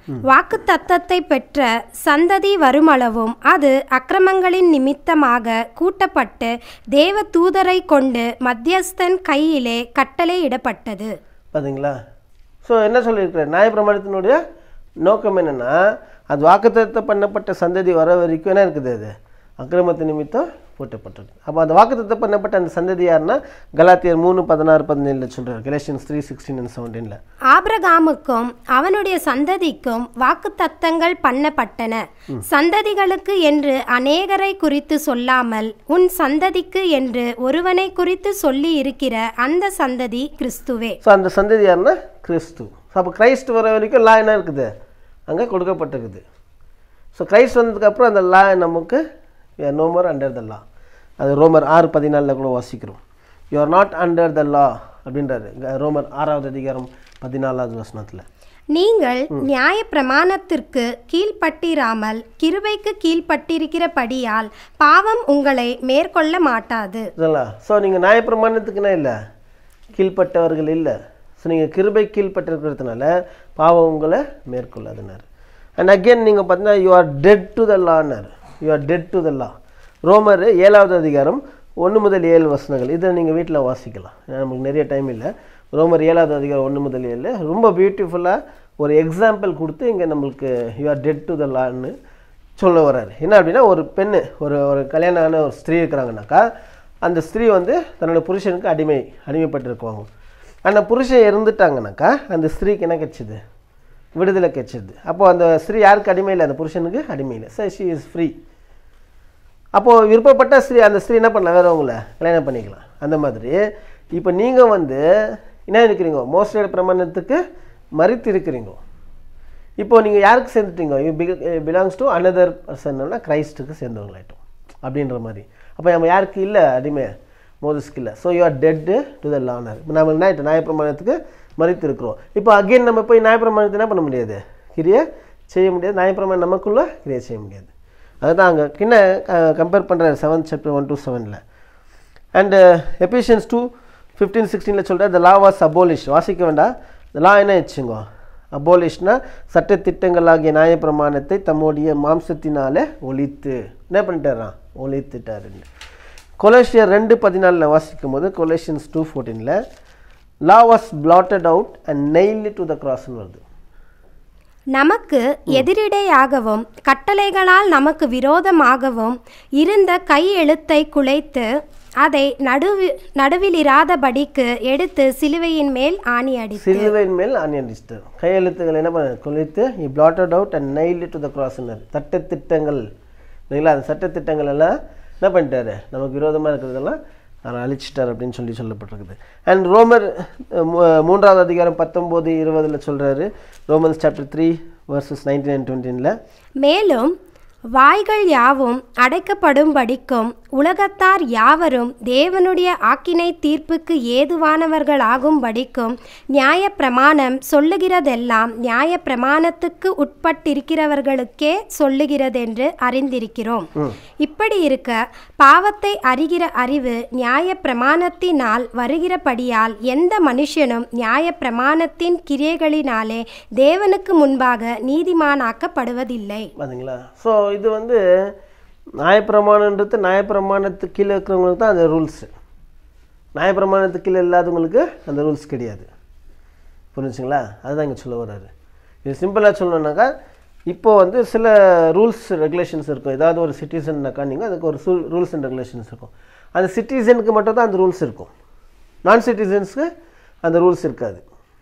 வாக்கு தத்தத்தை பெற்ற சந்ததி வருமளவும் அது அக்கிரமங்களின் நிமித்தமாக கூட்டப்பட்டு தேவ தூதரை கொண்டு மத்தியஸ்தன் கையிலே கட்டளையிடப்பட்டது பார்த்தீங்களா ஸோ என்ன சொல்லியிருக்கிறார் நியாயப்பிரமாணத்தினுடைய நோக்கம் என்னென்னா அது வாக்குத்தத்தம் பண்ணப்பட்ட சந்ததி வர வரைக்கும் என்ன இருக்குது அது அக்கிரமத்து நிமித்தம் போட்டப்பட்டது அப்போ அந்த வாக்குத்தத்தம் பண்ணப்பட்ட அந்த சந்ததி யாருன்னா கலாத்தியர் மூணு பதினாறு பதினேழில் சொல்கிறார் கலெக்ஷன்ஸ் த்ரீ சிக்ஸ்டீன் அண்ட் செவன்டீனில் ஆபிரகாமுக்கும் அவனுடைய சந்ததிக்கும் வாக்குத்தத்தங்கள் பண்ணப்பட்டன சந்ததிகளுக்கு என்று அநேகரை குறித்து சொல்லாமல் உன் சந்ததிக்கு என்று ஒருவனை குறித்து சொல்லி இருக்கிற அந்த சந்ததி கிறிஸ்துவே ஸோ அந்த சந்ததி யாருன்னா கிறிஸ்து ஸோ அப்போ கிரைஸ்ட் வர வரைக்கும் லா என்ன இருக்குது அங்கே கொடுக்கப்பட்டிருக்குது ஸோ கிரைஸ்ட் வந்ததுக்கப்புறம் அந்த லா நமக்கு நோ மோர் அண்டர் த லா அது ரோமர் ஆறு பதினாலில் கூட வாசிக்கிறோம் you are not under the law அப்படின்றாரு இங்க ரோமர் ஆறாவது அதிகாரம் பதினாலாவது வசனத்தில் நீங்கள் நியாய பிரமாணத்திற்கு கீழ்ப்பட்டிராமல் கிருபைக்கு கீழ்ப்பட்டிருக்கிறபடியால் பாவம் உங்களை மேற்கொள்ள மாட்டாது இதெல்லாம் ஸோ நீங்கள் நியாயப்பிரமாணத்துக்குன்னா இல்லை கீழ்ப்பட்டவர்கள் இல்லை ஸோ நீங்கள் கிருபை கீழ்ப்பட்டிருக்கிறதுனால பாவம் உங்களை மேற்கொள்ளாதுனார் அண்ட் அகெயின் நீங்கள் பார்த்தீங்கன்னா you are dead to the லான்னார் you are dead to the law ரோமர் ஏழாவது அதிகாரம் ஒன்று முதல் ஏழு வசனங்கள் இதை நீங்கள் வீட்டில் வாசிக்கலாம் ஏன்னா நமக்கு நிறைய டைம் இல்லை ரோமர் ஏழாவது அதிகாரம் ஒன்று முதல் ஏழு ரொம்ப பியூட்டிஃபுல்லாக ஒரு எக்ஸாம்பிள் கொடுத்து இங்கே நம்மளுக்கு you are dead to the லான்னு சொல்ல வர்றாரு என்ன அப்படின்னா ஒரு பெண்ணு ஒரு ஒரு கல்யாணம் ஆன ஒரு ஸ்திரீ இருக்கிறாங்கனாக்கா அந்த ஸ்திரீ வந்து தன்னோட புருஷனுக்கு அடிமை அடிமைப்பட்டிருக்குவாங்க அந்த புருஷன் இருந்துட்டாங்கனாக்கா அந்த ஸ்திரீக்கு என்ன கிடைச்சிது விடுதலை கிடைச்சிது அப்போ அந்த ஸ்திரீ யாருக்கு அடிமை இல்லை அந்த புருஷனுக்கு அடிமை இல்லை சார் ஷி இஸ் ஃப்ரீ அப்போது விருப்பப்பட்ட ஸ்திரீ அந்த ஸ்திரீ என்ன பண்ணலாம் வேறவங்கள கல்யாணம் பண்ணிக்கலாம் அந்த மாதிரி இப்போ நீங்கள் வந்து என்ன இருக்கிறீங்க மோஸ்டேட் பிரமாணத்துக்கு மறித்து இருக்கிறீங்க இப்போ நீங்கள் யாருக்கு சேர்ந்துட்டீங்க யூ பிலாங்ஸ் டு அனதர் பர்சன்னா கிரைஸ்ட்டுக்கு சேர்ந்தவங்களாயிட்டோம் அப்படின்ற மாதிரி அப்போ நம்ம யாருக்கு இல்லை அடிமை மோதஸ்க்கு இல்லை so you are dead to the லானர் இப்போ நம்ம என்ன ஆகிட்டோம் நியாயப்பிரமாணத்துக்கு மறித்து இருக்கிறோம் இப்போ அகைன் நம்ம போய் நியாயப்பிரமாணத்தை என்ன பண்ண முடியாது கிரியை செய்ய முடியாது நியாயப்பிரமாணம் நமக்குள்ளே கிரியை செய்ய முடியாது அதுதான் அங்கே கிண்ண கம்பேர் பண்ணுறாரு செவன்த் சாப்டர் ஒன் டூ செவனில் அண்டு எபிஷியன்ஸ் டூ ஃபிஃப்டீன் சிக்ஸ்டீனில் சொல்கிறார் த லா வாஸ் அபோலிஷ் வாசிக்க வேண்டாம் த லா என்ன வச்சுங்கோ அபோலிஷ்னா சட்டத்திட்டங்களாகிய நியாயப்பிரமாணத்தை தம்முடைய மாம்சத்தினாலே ஒழித்து என்ன பண்ணிட்டாரான் ஒழித்துட்டாருன்னு கொலேஷியர் ரெண்டு பதினாலில் வாசிக்கும் போது கொலேஷியன்ஸ் டூ ஃபோர்டீனில் law was blotted out and nailed to the கிராஸ்னு வருது நமக்கு எதிரிடையாகவும் கட்டளைகளால் நமக்கு விரோதமாகவும் இருந்த கையெழுத்தை குலைத்து அதை நடுவி நடுவிலிராதபடிக்கு எடுத்து சிலுவையின் மேல் ஆணி அடித்து சிலுவையின் மேல் அணியடிச்சிட்டார் கையெழுத்துக்கள் என்ன பண்ண குளித்து he blotted out and nailed to the கிராஸ்னர் சட்டத்திட்டங்கள் இல்லைங்களா அந்த சட்டத்திட்டங்கள் எல்லாம் என்ன பண்ணிட்டாரு நமக்கு விரோதமாக இருக்கிறதெல்லாம் அவர் அழிச்சிட்டார் அப்படின்னு சொல்லி சொல்லப்பட்டிருக்குது அண்ட் ரோமர் அஹ், மூ- மூன்றாவது அதிகாரம் பத்தொம்போது இருபதில் சொல்கிறாரு Romans chapter three verses nineteen and டுவெண்ட்டீனில் மேலும் வாய்கள் யாவும் அடைக்கப்படும்படிக்கும் உலகத்தார் யாவரும் தேவனுடைய ஆக்கினை தீர்ப்புக்கு ஏதுவானவர்களாகும்படிக்கும் நியாய பிரமாணம் சொல்லுகிறதெல்லாம் நியாய பிரமாணத்துக்கு உட்பட்டிருக்கிறவர்களுக்கே சொல்லுகிறதென்று அறிந்திருக்கிறோம் இப்படி இருக்க பாவத்தை அறிகிற அறிவு நியாய பிரமாணத்தினால் வருகிறபடியால் எந்த மனுஷனும் நியாய பிரமாணத்தின் கிரியைகளினாலே தேவனுக்கு முன்பாக நீதிமானாக்கப்படுவதில்லை பார்த்தீங்களா ஸோ இது வந்து நியாயப்பிரமாணன்றது நியாயப்பிரமாணத்துக்கு கீழே இருக்கிறவங்களுக்கு தான் அந்த ரூல்ஸு நியாயப்பிரமாணத்துக்கு கீழே இல்லாதவங்களுக்கு அந்த ரூல்ஸ் கிடையாது புரிஞ்சுங்களா அதுதான் இங்கே சொல்ல வர்றாரு இது சிம்பிளாக சொல்லணுன்னாக்கா இப்போ வந்து சில ரூல்ஸ் ரெகுலேஷன்ஸ் இருக்கும் ஏதாவது ஒரு சிட்டிசன்னாக்கா நீங்கள் அதுக்கு ஒரு ரூல்ஸ் அண்ட் ரெகுலேஷன்ஸ் இருக்கும் அந்த சிட்டிசனுக்கு மட்டும் தான் அந்த ரூல்ஸ் இருக்கும் நான் சிட்டிசன்ஸ்க்கு அந்த ரூல்ஸ் இருக்காது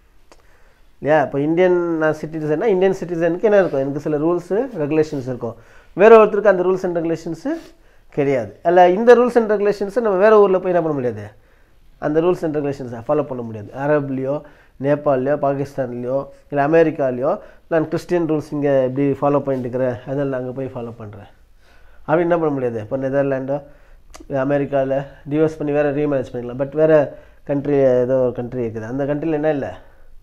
இல்லையா இப்போ இந்தியன் நான் சிட்டிசன்னா இந்தியன் சிட்டிசனுக்கு என்ன இருக்கும் எனக்கு சில ரூல்ஸு ரெகுலேஷன்ஸ் இருக்கும் வேற ஒருத்தருக்கு அந்த ரூல்ஸ் அண்ட் ரெகுலேஷன்ஸு கிடையாது அல்ல இந்த ரூல்ஸ் அண்ட் ரெகுலேஷன்ஸை நம்ம வேற ஊரில் போய் என்ன பண்ண முடியாது அந்த ரூல்ஸ் அண்ட் ரெகுலேஷன்ஸை ஃபாலோ பண்ண முடியாது அரப்லேயோ நேபாள்லையோ பாகிஸ்தான்லேயோ இல்லை அமெரிக்காலேயோ நான் கிறிஸ்டியன் ரூல்ஸ் இங்கே இப்படி ஃபாலோ பண்ணிட்டு இருக்கிறேன் அதனால் அங்கே போய் ஃபாலோ பண்ணுறேன் அப்படி என்ன பண்ண முடியாது இப்போ நெதர்லாண்டோ அமெரிக்காவில் டிவோர்ஸ் பண்ணி வேறு ரீமேரேஜ் பண்ணிக்கலாம் பட் வேறு கண்ட்ரி ஏதோ ஒரு கண்ட்ரி இருக்குது அந்த கண்ட்ரியில் என்ன இல்லை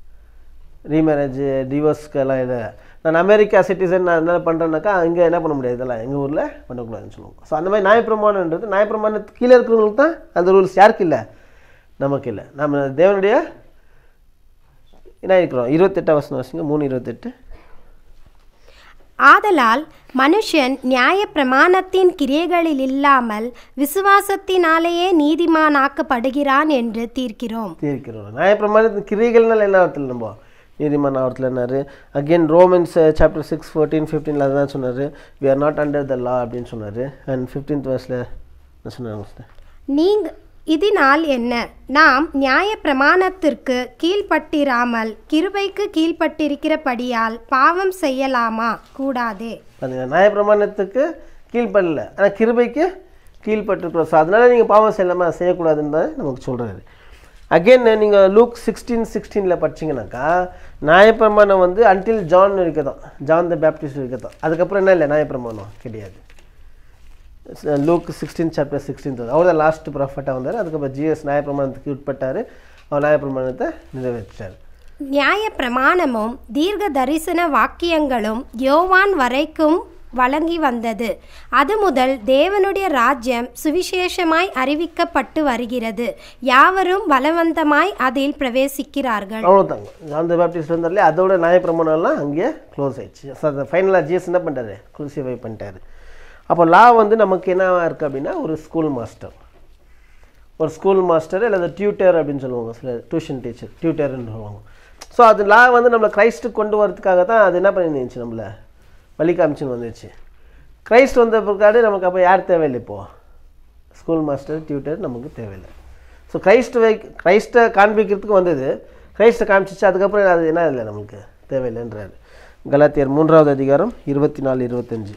ரீமேரேஜ் டிவோர்ஸ்க்கெல்லாம் இல்லை நான் அமெரிக்கா சிட்டிசன் நான் என்ன பண்ணுறேன்னாக்கா இங்கே என்ன பண்ண முடியாது இதெல்லாம் எங்கள் ஊரில் பண்ணக்கூடாதுன்னு சொல்லுவாங்க ஸோ அந்த மாதிரி நியாயப்பிரமாணன்றது நியாயப்பிரமாணத்துக்கு கீழே இருக்கிறவங்களுக்கு தான் அந்த ரூல்ஸ் யாருக்கு இல்லை நமக்கு இல்லை நம்ம தேவனுடைய என்ன இருக்கிறோம் இருபத்தெட்டாம் வசனம் வச்சுங்க மூணு இருபத்தெட்டு ஆதலால் மனுஷன் நியாய பிரமாணத்தின் கிரியைகளில் இல்லாமல் விசுவாசத்தினாலேயே நீதிமானாக்கப்படுகிறான் என்று தீர்க்கிறோம் தீர்க்கிறோம் நியாயப்பிரமாணத்தின் கிரியைகள்னால என்ன அர்த்தம் நம்ம நீதிமான் அவர்த்தில் என்னாரு again Romans chapter six fourteen ஃபிஃப்டீனில் அதான் சொன்னார் we are not under the law அப்படின்னு சொன்னார் அண்ட் ஃபிஃப்டீன்த் வர்ஸில் என்ன சொன்னாங்க நீங்க இதனால் என்ன நாம் நியாய பிரமாணத்திற்கு கீழ்ப்பட்டிராமல் கிருபைக்கு கீழ்ப்பட்டிருக்கிறபடியால் பாவம் செய்யலாமா கூடாதே பார்த்தீங்கன்னா நியாயப்பிரமாணத்துக்கு கீழ்ப்படல ஆனால் கிருபைக்கு கீழ்ப்பட்டிருக்கிறோம் ஸோ அதனால் நீங்கள் பாவம் செய்யலாமா செய்யக்கூடாதுன்னு தான் நமக்கு சொல்கிறாரு அகெயின் நீங்கள் லூக் சிக்ஸ்டீன் சிக்ஸ்டீனில் படிச்சீங்கன்னாக்கா நியாயப்பிரமாணம் வந்து அன்டில் ஜான் வரைக்கும் தான் ஜான் த பேப்டிஸ்ட் வரைக்கும் தான் அதுக்கப்புறம் என்ன இல்லை நியாயப்பிரமாணம் கிடையாது லூக் சிக்ஸ்டீன் சாப்டர் சிக்ஸ்டீன் அவர் தான் லாஸ்ட் ப்ராஃபட்டாக வந்தார் அதுக்கப்புறம் ஜிஎஸ் நியாயப்பிரமாணத்துக்கு உட்பட்டார் அவர் நியாயப்பிரமாணத்தை நிறைவேற்றார் நியாய பிரமாணமும் தீர்க்க தரிசன வாக்கியங்களும் யோவான் வரைக்கும் வழங்கி வந்தது அது முதல் தேவனுடைய ராஜ்யம் சுவிசேஷமாய் அறிவிக்கப்பட்டு வருகிறது யாவரும் பலவந்தமாய் அதில் பிரவேசிக்கிறார்கள் அவ்வளோதாங்க ஜான் த பேப்டிஸ்ட் வந்தார்லே அதோட நியாயப்பிரமாணம்லாம் அங்கேயே க்ளோஸ் ஆயிடுச்சு ஸோ அந்த ஃபைனலாக ஜிஎஸ் என்ன பண்ணிட்டாரு குரூசிஃபை பண்ணிட்டாரு அப்போ லா வந்து நமக்கு என்ன இருக்குது அப்படின்னா ஒரு ஸ்கூல் மாஸ்டர் ஒரு ஸ்கூல் மாஸ்டர் அல்லது டியூட்டர் அப்படின்னு சொல்லுவாங்க சில டியூஷன் டீச்சர் டியூட்டர்னு சொல்லுவாங்க ஸோ அது லா வந்து நம்மளை கிரைஸ்ட்டுக்கு கொண்டு வரதுக்காக தான் அது என்ன பண்ணிருந்துச்சு நம்மளை வழி காமிச்சுன்னு வந்துச்சு கிரைஸ்ட் வந்த பிற்காடு நமக்கு அப்போ யார் தேவையில்லை இப்போது ஸ்கூல் மாஸ்டர் டியூட்டர் நமக்கு தேவையில்லை ஸோ கிரைஸ்ட் வை கிரைஸ்ட்டை காண்பிக்கிறதுக்கு வந்தது கிரைஸ்ட்டை காமிச்சிச்சு அதுக்கப்புறம் அது என்ன இல்லை நமக்கு தேவையில்லைன்றாரு கலாத்தியர் மூன்றாவது அதிகாரம் இருபத்தி நாலு இருபத்தஞ்சு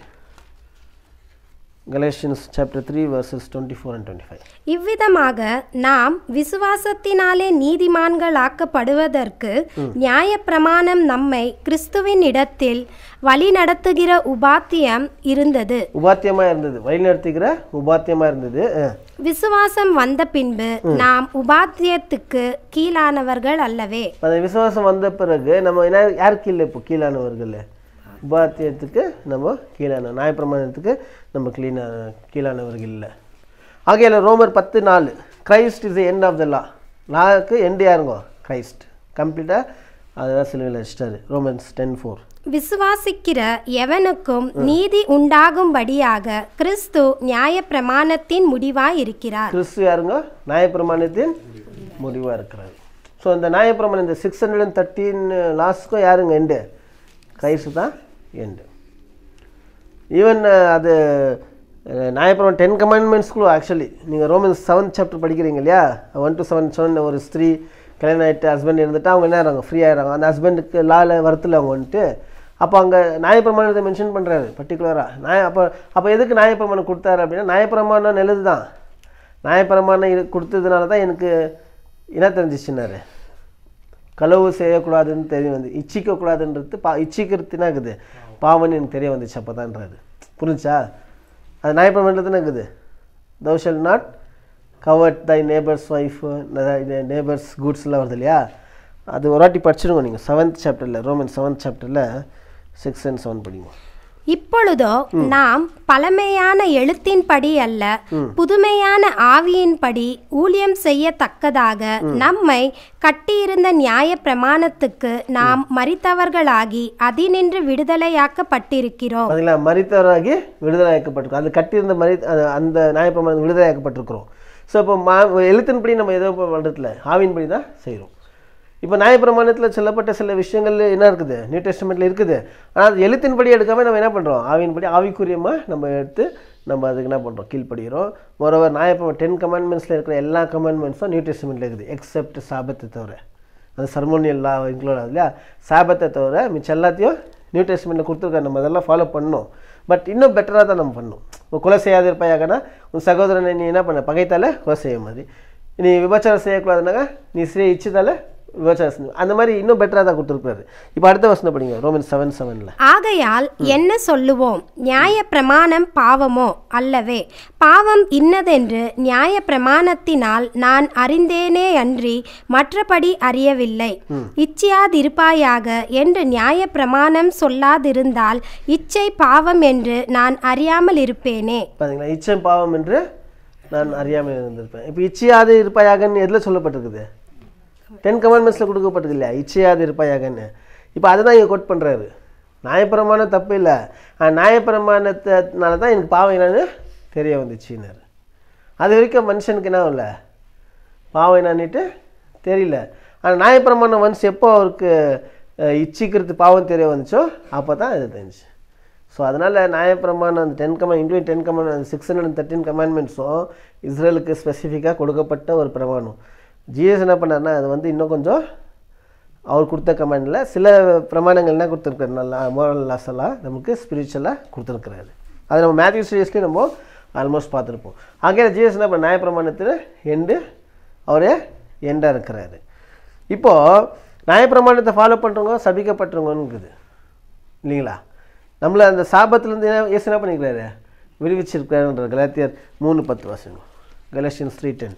Galatians chapter three verses twenty four and twenty five இவ்விதமாக நாம் விசுவாசத்தினாலே நீதிமான்களாக்கப்படுவதற்கு நியாயப்பிரமாணம் நம்மை கிறிஸ்துவின் இடத்தில் வழிநடத்துகிற உபாத்தியம் இருந்தது உபாத்தியமாக இருந்தது வழிநடத்துகிற உபாத்தியமாக இருந்தது அஹ். விசுவாசம் வந்த பின்பு நாம் உபாத்தியத்துக்கு கீழானவர்கள் அல்லவே அந்த விசுவாசம் வந்த பிறகு நம்ம என்ன யார் கீழே இப்போ கீழானவர்கள் உபாத்தியத்துக்கு நம்ம கீழான நியாயப்பிரமாணத்துக்கு நம்ம கிளீனா கீழானவர்கள் இல்லை ஆகையால ரோமர் பத்து நாலு Christ is end of the law லாக்கு எண்டு யாருங்கோ கிரைஸ்ட் கம்ப்ளீட்டாக அதுதான் சிலுவையில் வச்சிட்டாரு ரோமன்ஸ் டென் ஃபோர் விசுவாசிக்கிற எவனுக்கும் நீதி உண்டாகும்படியாக கிறிஸ்து நியாயப்பிரமாணத்தின் முடிவாய் இருக்கிறார் கிறிஸ்து யாருங்க நியாயப்பிரமாணத்தின் முடிவாக இருக்கிறாரு ஸோ இந்த நியாயப்பிரமாணம் இந்த சிக்ஸ் ஹண்ட்ரட் அண்ட் தேர்ட்டீன் லாஸ்ட்க்கும் யாருங்க எண்டு கிரைஸ்ட் தான் எண்டு ஈவன் அது அஹ், நியாயப்பிரமாணம் டென் கமாண்ட்மெண்ட்ஸ்குள்ள ஆக்சுவலி நீங்கள் ரோமன்ஸ் செவன்த் சாப்டர் படிக்கிறீங்க இல்லையா ஒன் டு செவன் செவன் ஒரு ஸ்திரீ கல்யாணம் ஆகிட்டு ஹஸ்பண்ட் இருந்துட்டு அவங்க என்ன ஆகிறாங்க ஃப்ரீ ஆகிறாங்க அந்த ஹஸ்பண்டுக்கு லால வரத்தில் அவங்க வந்துட்டு அப்போ அங்கே நியாயப்பிரமாணத்தை மென்ஷன் பண்ணுறாரு பர்டிகுலராக நியாய அப்போ அப்போ எதுக்கு நியாயப்பிரமாணம் கொடுத்தாரு அப்படின்னா நியாயப்பிரமாணம் நல்லது தான் நியாயப்பிரமாணம் இரு கொடுத்ததுனால தான் எனக்கு என்ன தெரிஞ்சிச்சுன்னாரு களவு செய்யக்கூடாதுன்னு தெரிய வந்து இச்சிக்கக்கூடாதுன்றது பா இச்சிக்கிறது என்ன இருக்குது பாவன்னு எனக்கு தெரிய வந்துச்சு அப்போ தான்றாரு புரிஞ்சா அது நியாயப்பிரமாணத்தில் தானே இருக்குது thou shalt not covet thy neighbour's wife neighbour's குட்ஸ்லாம் வருது இல்லையா அது ஒரு வாட்டி படிச்சிருங்க நீங்கள் செவன்த் சாப்டரில் ரோமன் செவன்த் சாப்டரில் சிக்ஸ் அண்ட் செவன் படிங்க இப்பொழுதோ நாம் பழமையான எழுத்தின்படி அல்ல புதுமையான ஆவியின்படி ஊழியம் செய்யத்தக்கதாக நம்மை கட்டியிருந்த நியாய பிரமாணத்துக்கு நாம் மறித்தவர்களாகி அதினின்று விடுதலையாக்கப்பட்டிருக்கிறோம் பார்த்தீங்களா மறித்தவராகி விடுதலையாக்கப்பட்டிருக்கோம் அது கட்டியிருந்த மறி அது- அந்த நியாயப்பிரமாணம் விடுதலையாக்கப்பட்டிருக்கிறோம் ஸோ இப்போ மா எழுத்தின்படி நம்ம ஏதோ பண்ணுறதுல ஆவின்படி தான் செய்கிறோம் இப்போ நியாயப்பிரமாணத்தில் சொல்லப்பட்ட சில விஷயங்கள் என்ன இருக்குது நியூ டெஸ்டமெண்ட்டில் இருக்குது ஆனால் அது எழுத்தின்படி எடுக்காமல் நம்ம என்ன பண்ணுறோம் ஆவியின்படி ஆவிக்குரியமாக நம்ம எடுத்து நம்ம அதுக்கு என்ன பண்ணுறோம் கீழ்ப்படுகிறோம் மொரோவர் நியாயப்பிரமாணம் டென் கமாண்ட்மெண்ட்ஸில் இருக்கிற எல்லா கமாண்ட்மெண்ட்ஸும் நியூ டெஸ்டமெண்ட்டில் இருக்குது எக்ஸப்ட் சாபத்தை தவிர அது சர்மோனியல் லா இன்க்ளூட் ஆகுது இல்லையா சாபத்தை தவிர மிச்சம் எல்லாத்தையும் நியூ டெஸ்ட்மெண்ட்டில் கொடுத்துருக்காரு நம்ம அதெல்லாம் ஃபாலோ பண்ணணும் பட் இன்னும் பெட்டராக தான் நம்ம பண்ணணும் இப்போ கொலை செய்யாது இருப்பாயாகனா உன் சகோதரனை நீ என்ன பண்ண பகைத்தால கொலை செய்ய மாதிரி நீ விபச்சாரம் செய்யக்கூடாதுனாக்கா நீ ஸ்ரீ இச்சிதால விபச்சாரம் செஞ்சு அந்த மாதிரி இன்னும் பெட்டராக தான் கொடுத்துருக்காரு இப்போ அடுத்த வசனம் படிங்க ரோமன் செவன் செவனில் ஆகையால் என்ன சொல்லுவோம் நியாய பிரமாணம் பாவமோ அல்லவே பாவம் இன்னதென்று நியாய பிரமாணத்தினால் நான் அறிந்தேனே அன்றி மற்றபடி அறியவில்லை இச்சியாதிருப்பாயாக என்று நியாய பிரமாணம் சொல்லாதிருந்தால் இச்சை பாவம் என்று நான் அறியாமல் இருப்பேனே பார்த்தீங்களா இச்சம் பாவம் என்று நான் அறியாமல் இருந்திருப்பேன் இப்போ இச்சையாது இருப்பாயாகன்னு எதில் சொல்லப்பட்டிருக்குது டென் கமாண்ட்மெண்ட்ஸில் கொடுக்கப்பட்டது இல்லையா இச்சையாது இருப்பாயாகன்னு இப்போ அதை தான் இங்கே கோட் பண்ணுறாரு நியாயப்பிரமாணம் தப்பு இல்லை ஆனால் நியாயப்பிரமாணத்தினால தான் எனக்கு பாவம் என்னன்னு தெரிய வந்துச்சுன்னாரு அது வரைக்கும் மனுஷனுக்கு என்ன இல்லை பாவம் என்னன்னுட்டு தெரியல ஆனால் நியாயப்பிரமாணம் வந்து எப்போ அவருக்கு அஹ், இச்சிக்கிறது பாவம் தெரிய வந்துச்சோ அப்போ தான் இது தெரிஞ்சுச்சு ஸோ அதனால் நியாயப்பிரமாணம் அந்த ten command Indian ten command six hundred and thirteen கமாண்ட்மெண்ட்ஸும் இஸ்ரேலுக்கு ஸ்பெசிஃபிக்காக கொடுக்கப்பட்ட ஒரு பிரமாணம் ஜிஎஸ் என்ன பண்ணாருன்னா அது வந்து இன்னும் கொஞ்சம் அவர் கொடுத்த கமாண்டில் சில பிரமாணங்கள் என்ன கொடுத்துருக்காரு நல்லா மோரல் லாஸ் எல்லாம் நமக்கு ஸ்பிரிச்சுவலாக கொடுத்துருக்குறாரு அது நம்ம மேத்யூ சீரியஸ்லேயும் நம்ம ஆல்மோஸ்ட் பார்த்துருப்போம் ஆகிய ஜிஎஸ் என்ன பண்ண நியாயப்பிரமாணத்தில் எண்டு அவரே எண்டாக இருக்கிறாரு இப்போது நியாயப்பிரமாணத்தை ஃபாலோ பண்ணுறவங்க சபிக்கப்பட்டவங்கன்னுக்குது இல்லைங்களா நம்மளை அந்த சாபத்துலேருந்து ஏசு என்ன பண்ணிக்கிறாரு விடுவிச்சிருக்காருன்ற கலாத்தியர் மூணு பத்து வாசகம் கலேஷியன்ஸ் த்ரீ டென்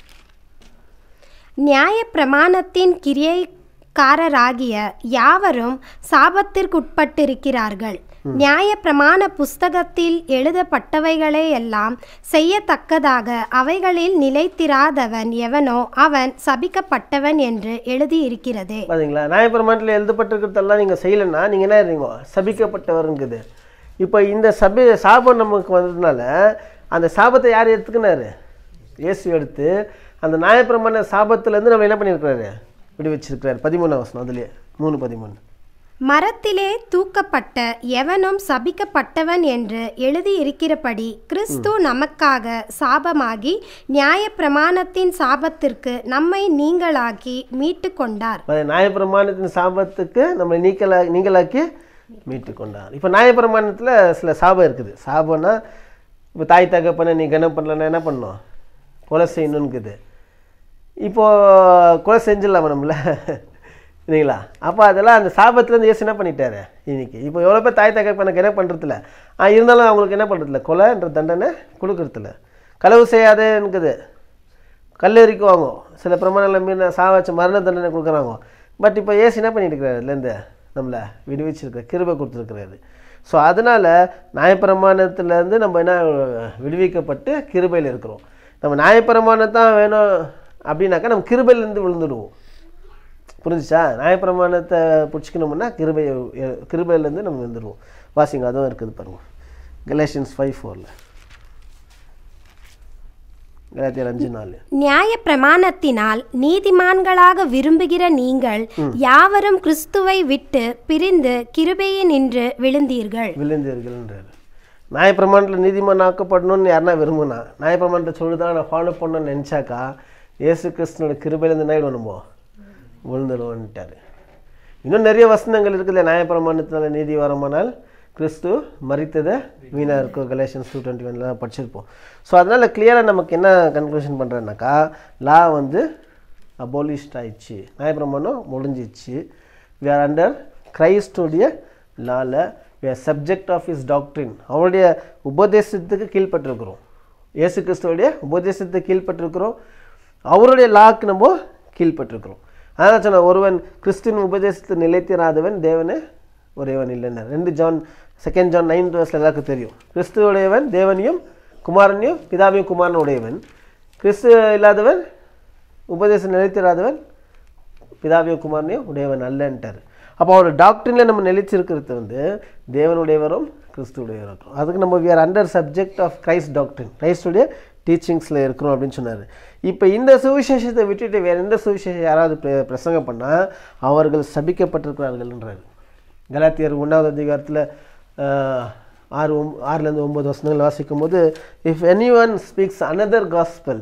நியாய பிரமாணத்தின் கிரியைக்காரராகிய யாவரும் சாபத்திற்குட்பட்டிருக்கிறார்கள் நியாய பிரமாண புஸ்தகத்தில் எழுதப்பட்டவைகளே எல்லாம் செய்யத்தக்கதாக அவைகளில் நிலைத்திராதவன் எவனோ அவன் சபிக்கப்பட்டவன் என்று எழுதியிருக்கிறதே பாத்தீங்களா நியாயப்பிரமாணத்தில் எழுதப்பட்டிருக்கிறதெல்லாம் நீங்கள் செய்யலைன்னா நீங்கள் என்ன இருந்தீங்க சபிக்கப்பட்டவருங்குது இப்போ இந்த சபை சாபம் நமக்கு வந்ததுனால அந்த சாபத்தை யார் எடுத்துக்கினாரு இயேசு எடுத்து அந்த நியாயப்பிரமாண சாபத்துலேருந்து நம்ம என்ன பண்ணியிருக்கிறாரு விடுவிச்சிருக்கிறாரு பதிமூணாம் வசனம் அதுலேயே மூணு பதிமூணு மரத்திலே தூக்கப்பட்ட எவனும் சபிக்கப்பட்டவன் என்று எழுதியிருக்கிறபடி கிறிஸ்து நமக்காக சாபமாகி நியாயப்பிரமாணத்தின் சாபத்திற்கு நம்மை நீங்களாக்கி மீட்டு கொண்டார் அது நியாயப்பிரமாணத்தின் சாபத்துக்கு நம்ம நீக்கலா நீங்களாக்கி மீட்டு கொண்டார் இப்போ நியாயப்பிரமாணத்தில் சில சாபம் இருக்குது சாபம்னா இப்போ தாய் தகப்பனை நீ கனம் பண்ணலன்னா என்ன பண்ணணும் கொலை செய்யணுன்னுக்குது இப்போது கொலை செஞ்சிடலாமா நம்மள இல்லைங்களா அப்போ அதெல்லாம் அந்த சாபத்துலேருந்து இயேசு என்ன பண்ணிட்டாரு இன்னைக்கு இப்போ எவ்வளோ பேர் தாய் தகப்பனுக்கு என்ன பண்ணுறதில்ல ஆ இருந்தாலும் அவங்களுக்கு என்ன பண்ணுறதில்ல கொலைன்ற தண்டனை கொடுக்கறதில்ல களவு செய்யாதேன்னுக்குது கல்லெறிக்குவாங்க சில பிரமாணங்களை மீறின சாவச்சு மரண தண்டனை கொடுக்குறாங்க பட் இப்போ ஏசு என்ன பண்ணிட்டு இருக்கிறாரு இதுலேருந்து நம்மளை விடுவிச்சிருக்கிற கிருபை கொடுத்துருக்கிறாரு ஸோ அதனால் நியாயப்பிரமாணத்துலேருந்து நம்ம என்ன விடுவிக்கப்பட்டு கிருபையில் இருக்கிறோம் நம்ம நியாயப்பிரமாணத்தான் வேணும் அப்படின்னாக்கா நம்ம கிருபையிலேருந்து விழுந்துடுவோம் புரிஞ்சுச்சா நியாயப்பிரமாணத்தை பிடிச்சிக்கணும்னா கிருபை கிருபையிலேருந்து நம்ம விழுந்துடுவோம் வாசிங்க அதுவும் இருக்குது பாருங்க கலேஷன்ஸ் ஃபைவ் ஃபோரில் கலாத்தியர் அஞ்சு நாலு நியாய பிரமாணத்தினால் நீதிமான்களாக விரும்புகிற நீங்கள் யாவரும் கிறிஸ்துவை விட்டு பிரிந்து கிருபையை நின்று விழுந்தீர்கள் விழுந்தீர்கள்ன்றாரு நியாயப்பிரமாணத்தில் நீதிமான் ஆக்கப்படணும்னு யாருன்னா விரும்புனா நியாயப்பிரமாணத்தை சொல்லுதான் நான் ஃபாலோ பண்ணணும்னு நினச்சாக்கா இயேசு கிறிஸ்தனோட கிருபையிலேருந்து என்ன ஆகிடுவோமோ விழுந்துடுவோன்ட்டாரு இன்னும் நிறைய வசனங்கள் இருக்குது நியாயப்பிரமாணத்தில் நீதி வரமானால் கிறிஸ்து மறித்ததை வீணாக இருக்கும் கலேஷன்ஸ் டூ டுவெண்ட்டி ஒன்ல படிச்சிருப்போம் ஸோ அதனால் கிளியராக நமக்கு என்ன கன்க்ளூஷன் பண்ணுறேன்னாக்கா லா வந்து அபோலிஷ்ட் ஆயிடுச்சு நியாயப்பிரமாணம் முடிஞ்சிச்சு வி ஆர் அண்டர் கிரைஸ்டுடைய லால we are subject of his doctrine அவருடைய உபதேசத்துக்கு கீழ்ப்பட்டிருக்கிறோம் இயேசு கிறிஸ்துவோடைய உபதேசத்துக்கு கீழ்ப்பட்டிருக்கிறோம் அவருடைய லாக்கு நம்ம கீழ்ப்பட்டிருக்கிறோம் அதான் சொன்ன ஒருவன் கிறிஸ்துவின் உபதேசத்தை நிலைத்திராதவன் தேவனே ஒரேவன் இல்லைன்னு ரெண்டு ஜான் செகண்ட் ஜான் நைன்த் வர்ஸில் எல்லாருக்கும் தெரியும் கிறிஸ்துவுடையவன் தேவனையும் குமாரனையும் பிதாவையும் குமாரன் உடையவன் கிறிஸ்து இல்லாதவன் உபதேசம் நிலைத்திராதவன் பிதாவையும் குமாரனையும் உடையவன் அல்லன்ட்டார் அப்போ அவர் டாக்டரில் நம்ம நிலைச்சிருக்கிறது வந்து தேவனுடையவரும் கிறிஸ்துடையவரும் அதுக்கு நம்ம we are under subject of Christ doctrine கிரைஸ்டுடைய டீச்சிங்ஸில் இருக்கிறோம் அப்படின்னு சொன்னார் இப்போ இந்த சுவிசேஷத்தை விட்டுட்டு வேறு எந்த சுவிசேஷம் யாராவது பிர- பிரசங்கம் பண்ணால் அவர்கள் சபிக்கப்பட்டிருக்கிறார்கள்ன்றாரு கலாத்தியர் ஒன்றாவது அதிகாரத்தில் ஆறு ஒம் ஆறுலேருந்து ஒம்பது வசனங்கள் வாசிக்கும் போது if any one speaks another gospel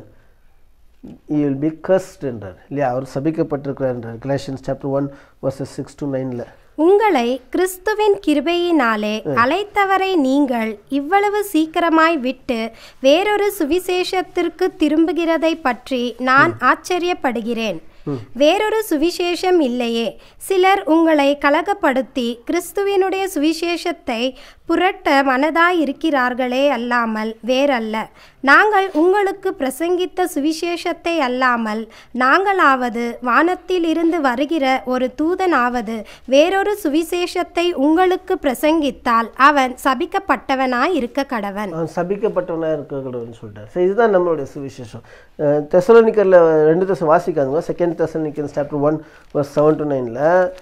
he will be கஸ்ட்ன்றார் இல்லையா அவர் சபிக்கப்பட்டிருக்கிறார் Galatians chapter one verses six to நைனில் உங்களை கிறிஸ்துவின் கிருபையினாலே அழைத்தவரை நீங்கள் இவ்வளவு சீக்கிரமாய் விட்டு வேறொரு சுவிசேஷத்திற்கு திரும்புகிறதை பற்றி நான் ஆச்சரியப்படுகிறேன் வேறொரு சுவிசேஷம் இல்லையே சிலர் உங்களை கலகப்படுத்தி கிறிஸ்துவினுடைய சுவிசேஷத்தை புரட்ட மனதாயிருக்கிறார்களே அல்லாமல் வேறல்ல நாங்கள் உங்களுக்கு பிரசங்கித்த சுவிசேஷத்தை அல்லாமல் நாங்களாவது வானத்தில் இருந்து வருகிற ஒரு தூதனாவது வேறொரு சுவிசேஷத்தை உங்களுக்கு பிரசங்கித்தால் அவன் சபிக்கப்பட்டவனாய் இருக்க கடவன் அவன் சபிக்கப்பட்டவனாக இருக்கக்கூடாதுன்னு சொல்லிட்டார் ஸோ இதுதான் நம்மளுடைய சுவிசேஷம் தெசலோனிக்கரில் ரெண்டு தசம் வாசிக்காதுங்க செகண்ட் தெசலோனிக்கன் சாப்டர் ஒன் ஒரு செவன் டு நைனில்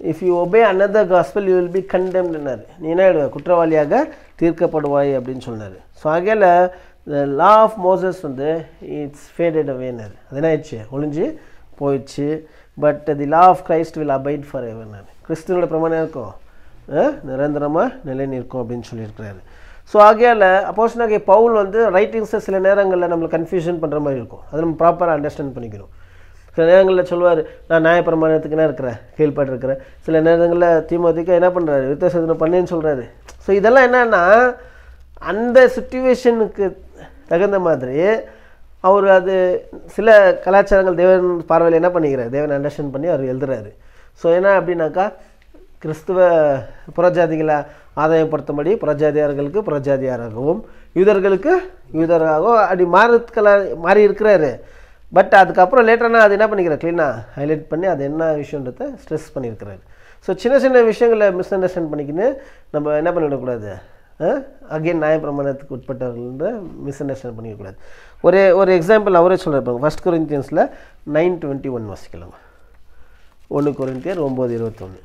if you obey another gospel you will be condemnedனாரு நீ என்ன ஆயிடுவ? குற்றவாளியாக தீர்க்கப்படுவாய் அப்படின்னு சொன்னார் ஸோ ஆகையில் த லா ஆஃப் மோசஸ் வந்து இட்ஸ் ஃபேடட் அவேனார் அது என்ன ஆயிடுச்சு ஒளிஞ்சு போயிடுச்சு but the law of Christ will abide for எவர்னார் கிறிஸ்துவனோட பிரமாணம் இருக்கும் நிரந்தரமாக நிலை நிற்கும் அப்படின்னு சொல்லியிருக்கிறாரு ஸோ ஆகையால் அப்போஸ்னாகிய பவுல் வந்து ரைட்டிங்ஸை சில நேரங்களில் நம்மளுக்கு கன்ஃபியூஷன் பண்ணுற மாதிரி இருக்கும் அதை நம்ம ப்ராப்பராக அண்டர்ஸ்டாண்ட் பண்ணிக்கணும் சில நேரங்களில் சொல்லுவார் நான் நியாயப்பிரமாணத்துக்கு என்ன இருக்கிறேன் கீழ்பட்டிருக்கிறேன் சில நேரங்களில் தீமோதிக்கு என்ன பண்ணுறாரு வித்தியாசனை பண்ணேன்னு சொல்கிறாரு ஸோ இதெல்லாம் என்னன்னா அந்த சுச்சுவேஷனுக்கு தகுந்த மாதிரி அவர் அது சில கலாச்சாரங்கள் தேவன் பார்வையில் என்ன பண்ணிக்கிறார் தேவன் அண்டர்ஸ்டாண்ட் பண்ணி அவர் எழுதுறாரு ஸோ என்ன அப்படின்னாக்கா கிறிஸ்துவ புறஜாதிகளை ஆதாயப்படுத்தும்படி புறஜாதியார்களுக்கு புறஜாதியாராகவும் யூதர்களுக்கு யூதராகவும் அப்படி மாறுக்கலா மாறி இருக்கிறாரு பட் அதுக்கப்புறம் லேட்டரானா அது என்ன பண்ணிக்கிறார் க்ளீனாக ஹைலைட் பண்ணி அது என்ன விஷயன்றதை ஸ்ட்ரெஸ் பண்ணியிருக்கிறாரு ஸோ சின்ன சின்ன விஷயங்களை மிஸ் அண்டர்ஸ்டாண்ட் பண்ணிக்கின்னு நம்ம என்ன பண்ணிவிடக்கூடாது அகெயின் நியாயப்பிரமாணத்துக்கு உட்பட்டவர்கள்ன்ற மிஸ் அண்டர்ஸ்டாண்ட் பண்ணிக்கக்கூடாது ஒரு ஒரு எக்ஸாம்பிள் அவரே சொல்கிறார் ஃபஸ்ட் கொரிந்தியன்ஸில் நைன் டுவெண்ட்டி ஒன் வாசிக்கலாம் ஒன்று கொரிந்தியர் ஒம்பது இருபத்தொன்று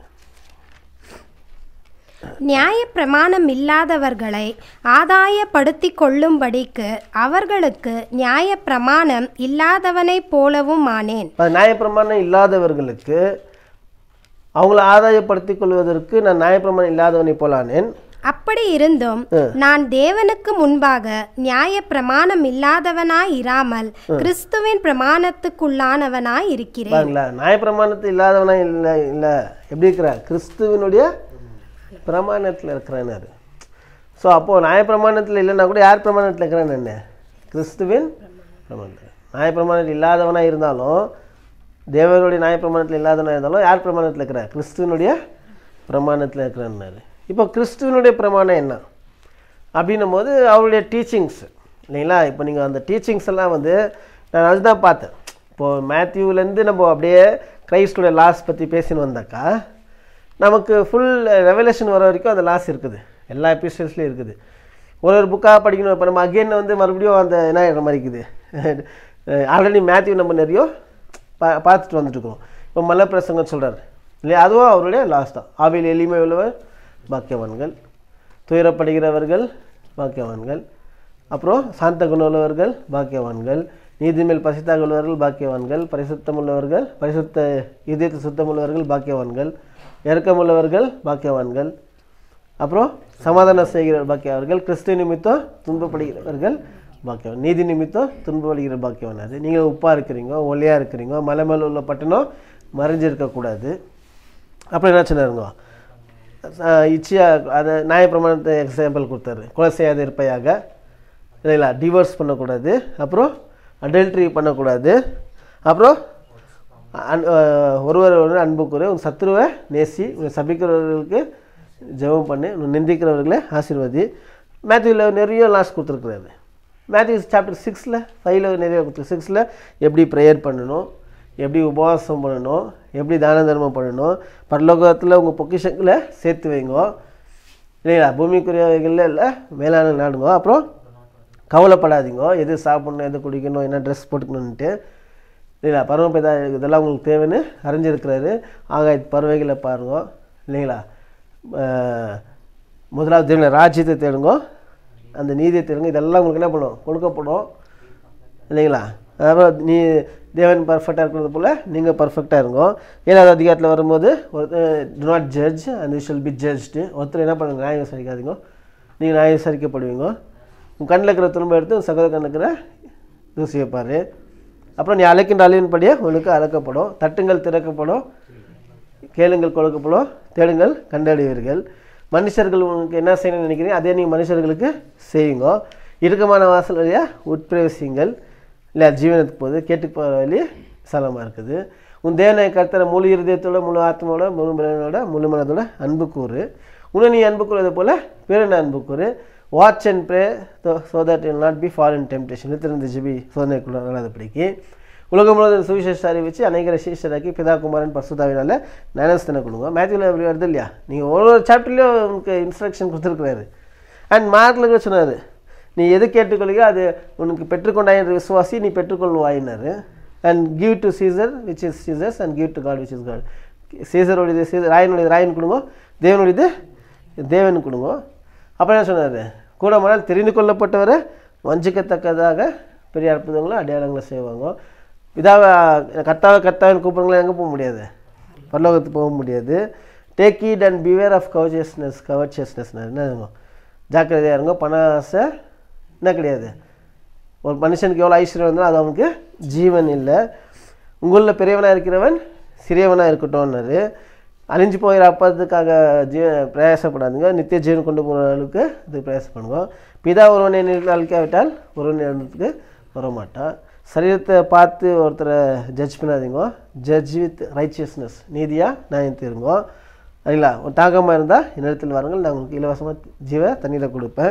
நியாய பிரமாணம் இல்லாதவர்களை ஆதாயப்படுத்திக் கொள்ளும்படிக்கு அவர்களுக்கு நியாய பிரமாணம் இல்லாதவனைப் போலவும் ஆனேன் அது நியாயப்பிரமாணம் இல்லாதவர்களுக்கு அவங்கள ஆதாயப்படுத்திக் கொள்வதற்கு நான் நியாயப்பிரமாணம் இல்லாதவனை போலானேன் அப்படி இருந்தும் நான் தேவனுக்கு முன்பாக நியாய பிரமாணம் இல்லாதவனாய் இராமல் கிறிஸ்துவின் பிரமாணத்துக்குள்ளானவனாய் இருக்கிறேன் பாருங்களா நியாயப்பிரமாணத்தில் இல்லாதவனா இல்லை இல்லை எப்படி இருக்கிறார் கிறிஸ்துவினுடைய பிரமாணத்தில் இருக்கிறானாரு ஸோ அப்போது நியாயப்பிரமாணத்தில் இல்லைன்னா கூட யார் பிரமாணத்தில் இருக்கிறான்னு என்ன கிறிஸ்துவின் பிரமாணத்தில் நியாயப்பிரமாணத்தில் இல்லாதவனா இருந்தாலும் தேவனுடைய நியாயப்பிரமாணத்தில் இல்லாதவனா இருந்தாலும் யார் பிரமாணத்தில் இருக்கிறார் கிறிஸ்துவனுடைய பிரமாணத்தில் இருக்கிறான்னாரு இப்போ கிறிஸ்துவனுடைய பிரமாணம் என்ன அப்படின்னும் போது அவருடைய டீச்சிங்ஸ் இல்லைங்களா இப்போ நீங்கள் அந்த டீச்சிங்ஸ் எல்லாம் வந்து நான் அதுதான் பார்த்தேன் இப்போது மேத்யூலேருந்து நம்ம அப்படியே கிரைஸ்டுடைய லாஸ் பற்றி பேசின்னு வந்தாக்கா நமக்கு ஃபுல் ரெவலேஷன் வர வரைக்கும் அந்த லாஸ் இருக்குது எல்லா எபிசோட்ஸ்லேயும் இருக்குது ஒரு ஒரு புக்காக படிக்கணும் இப்போ நம்ம அகெயின் வந்து மறுபடியும் அந்த என்ன ஆகிற மாதிரி இருக்குது ஆல்ரெடி மேத்யூ நம்ம நிறைய பா பார்த்துட்டு வந்துட்டுருக்கோம் இப்போ மல்லப்பிரசங்கம் சொல்கிறார் இல்லையா அதுவும் அவருடைய லாஸ் தான் ஆவியில் எளிமை உள்ளவர் பாக்கியவான்கள் துயரப்படுகிறவர்கள் பாக்கியவான்கள் அப்புறம் சாந்த குணம் உள்ளவர்கள் பாக்கியவான்கள் நீதிமேல் பசித்தாக உள்ளவர்கள் பாக்கியவான்கள் பரிசுத்தம் உள்ளவர்கள் பரிசுத்த இதயத்து சுத்தம் உள்ளவர்கள் பாக்கியவான்கள் இரக்கமுள்ளவர்கள் பாக்கியவான்கள் அப்புறம் சமாதானம் செய்கிற பாக்கியவர்கள் கிறிஸ்துவ நிமித்தம் துன்பப்படுகிறவர்கள் பாக்கியவான் நீதி நிமித்தம் துன்பப்படுகிற பாக்கியவான் அது நீங்கள் உப்பாக இருக்கிறீங்க ஒல்லியாக இருக்கிறீங்க மலை மேலே உள்ள பட்டணம் மறைஞ்சிருக்கக்கூடாது அப்புறம் என்ன சொன்னாருங்க இச்சியா அதை நியாயப்பிரமாணத்தை எக்ஸாம்பிள் கொடுத்தாரு கொலை செய்யாத இருப்பையாக இல்லைங்களா டிவோர்ஸ் பண்ணக்கூடாது அப்புறம் அடல்ட்ரி பண்ணக்கூடாது அப்புறம் அன் அஹ் ஒருவர் ஒருவர் அன்புக்குரிய உன் சத்துருவை நேசி உன்னை சபிக்கிறவர்களுக்கு ஜெபம் பண்ணி உன்னை நிந்திக்கிறவர்களை ஆசீர்வதி மேத்யூவில் நிறைய லாஸ் கொடுத்துருக்குறாரு மேத்யூ சாப்டர் சிக்ஸில் ஃபைவ்ல நிறைய கொடுத்துருக்கு சிக்ஸில் எப்படி ப்ரேயர் பண்ணணும் எப்படி உபவாசம் பண்ணணும் எப்படி தான தர்மம் பண்ணணும் பரலோகத்தில் உங்கள் பொக்கிஷங்களை சேர்த்து வைங்க இல்லைங்களா பூமிக்குரியவைகளில் இல்லை மேலான நாடுங்க அப்புறம் கவலைப்படாதீங்க எது சாப்பிடணும் எது குடிக்கணும் என்ன ட்ரெஸ் போட்டுக்கணுன்ட்டு இல்லைங்களா பருவப்பேதா இதெல்லாம் உங்களுக்கு தேவைன்னு அறிஞ்சிருக்கிறாரு ஆகாய பறவைகளை பாருங்க இல்லைங்களா அஹ், முதலாவது தேவன ராஜ்யத்தை தேடுங்க அந்த நீதியை தேடுங்க இதெல்லாம் உங்களுக்கு என்ன பண்ணும் கொடுக்கப்படும் இல்லைங்களா அப்புறம் நீ தேவன் பர்ஃபெக்டாக இருக்கிறது போல் நீங்கள் பர்ஃபெக்டாக இருங்க ஏழாவது அதிகாரத்தில் வரும்போது do not judge and you shall be judged ஒருத்தர் என்ன பண்ணுங்க நியாயம் விசாரிக்காதீங்க நீங்கள் நியாயம் விசாரிக்கப்படுவீங்க உன் கண்ணில் இருக்கிற துரும்ப எடுத்து உன் சகோதர கண்ணில் இருக்கிற தூசியை பாரு அப்புறம் நீ அழைக்கின்ற அழிவின்படியே உனக்கு அழைக்கப்படும் தட்டுங்கள் திறக்கப்படும் கேளுங்கள் கொடுக்கப்படும் தேடுங்கள் கண்டறிவீர்கள் மனுஷர்கள் உங்களுக்கு என்ன செய்யணும்னு நினைக்கிறீங்க அதே நீங்கள் மனுஷர்களுக்கு செய்யுங்க இறுக்கமான வாசல் வழியாக உட்பிரவேசிங்கள் இல்லை ஜீவனத்துக்கு போகுது கேட்டு போகிற வழி சலமாக இருக்குது உன் தேவனை கர்த்தரை முழு இருதயத்தோட முழு ஆத்மாவோட முழு மனதோட முழு மனதோட அன்பு கூறு உன்னை நீ அன்பு கூறுவது போல பிறனை அன்பு கூறு watch and pray so that will not be for in temptation நித்திருந்த ஜிபி சோதனைக்குள்ள படிக்கி உலகம் முழுவதும் சுவிசேஷ அறிவிச்சு அநேகரை சீஷராக்கி பிதா குமாரன் பசுதாவினால ஞானஸ்தனை கொடுங்க மேத்யூவில் எப்படி வருது இல்லையா நீங்கள் ஒரு ஒரு சாப்டர்லேயும் உங்களுக்கு இன்ஸ்ட்ரக்ஷன் கொடுத்துருக்குறாரு அண்ட் மார்க்கில் கூட சொன்னார் நீ எது கேட்டுக்கொள்ளியோ அது உனக்கு பெற்றுக்கொண்டாய் என்று விசுவாசி நீ பெற்றுக்கொள்வாயினாரு and give to Caesar which is Caesar's and give to God which is God சீசருடையது சீசர் ராயனுடையது ராயன் கொடுங்க தேவனுடையது தேவன் கொடுங்க அப்புறம் என்ன சொன்னார் கூட மனால் தெரிந்து கொள்ளப்பட்டவரை வஞ்சிக்கத்தக்கதாக பெரிய அற்புதங்களும் அடையாளங்களை செய்வாங்க இதாவை கர்த்தாவை கர்த்தாவின் கூப்பிடுங்களா எங்கே போக முடியாது பரலோகத்துக்கு போக முடியாது take it and beware of covetousness covetousness என்ன ஜாக்கிரதையாக இருங்க பண ஆசை என்ன கிடையாது ஒரு மனுஷனுக்கு எவ்வளோ ஐஸ்வர்யம் இருந்தாலும் அது அவனுக்கு ஜீவன் இல்லை உங்களில் பெரியவனாக இருக்கிறவன் சிறியவனாக இருக்கட்டும்னாரு அழிஞ்சு போகிற அப்பத்துக்காக ஜீ பிரயாசப்படாதுங்க நித்திய ஜீவன் கொண்டு போகிற அளவுக்கு இது பிரயாசப்படுங்க பிதா ஒருவனை அழிக்காவிட்டால் ஒருவன் இடத்துக்கு வர மாட்டான் சரீரத்தை பார்த்து ஒருத்தரை ஜட்ஜ் பண்ணாதீங்க ஜட்ஜ் வித் ரைச்சியஸ்னஸ் நீதியாக நியாயம் தீருங்கோ சரிங்களா ஒரு தாகமாக இருந்தால் என்னிடத்தில் வாருங்கள் நான் உங்களுக்கு இலவசமாக ஜீவ தண்ணீரை கொடுப்பேன்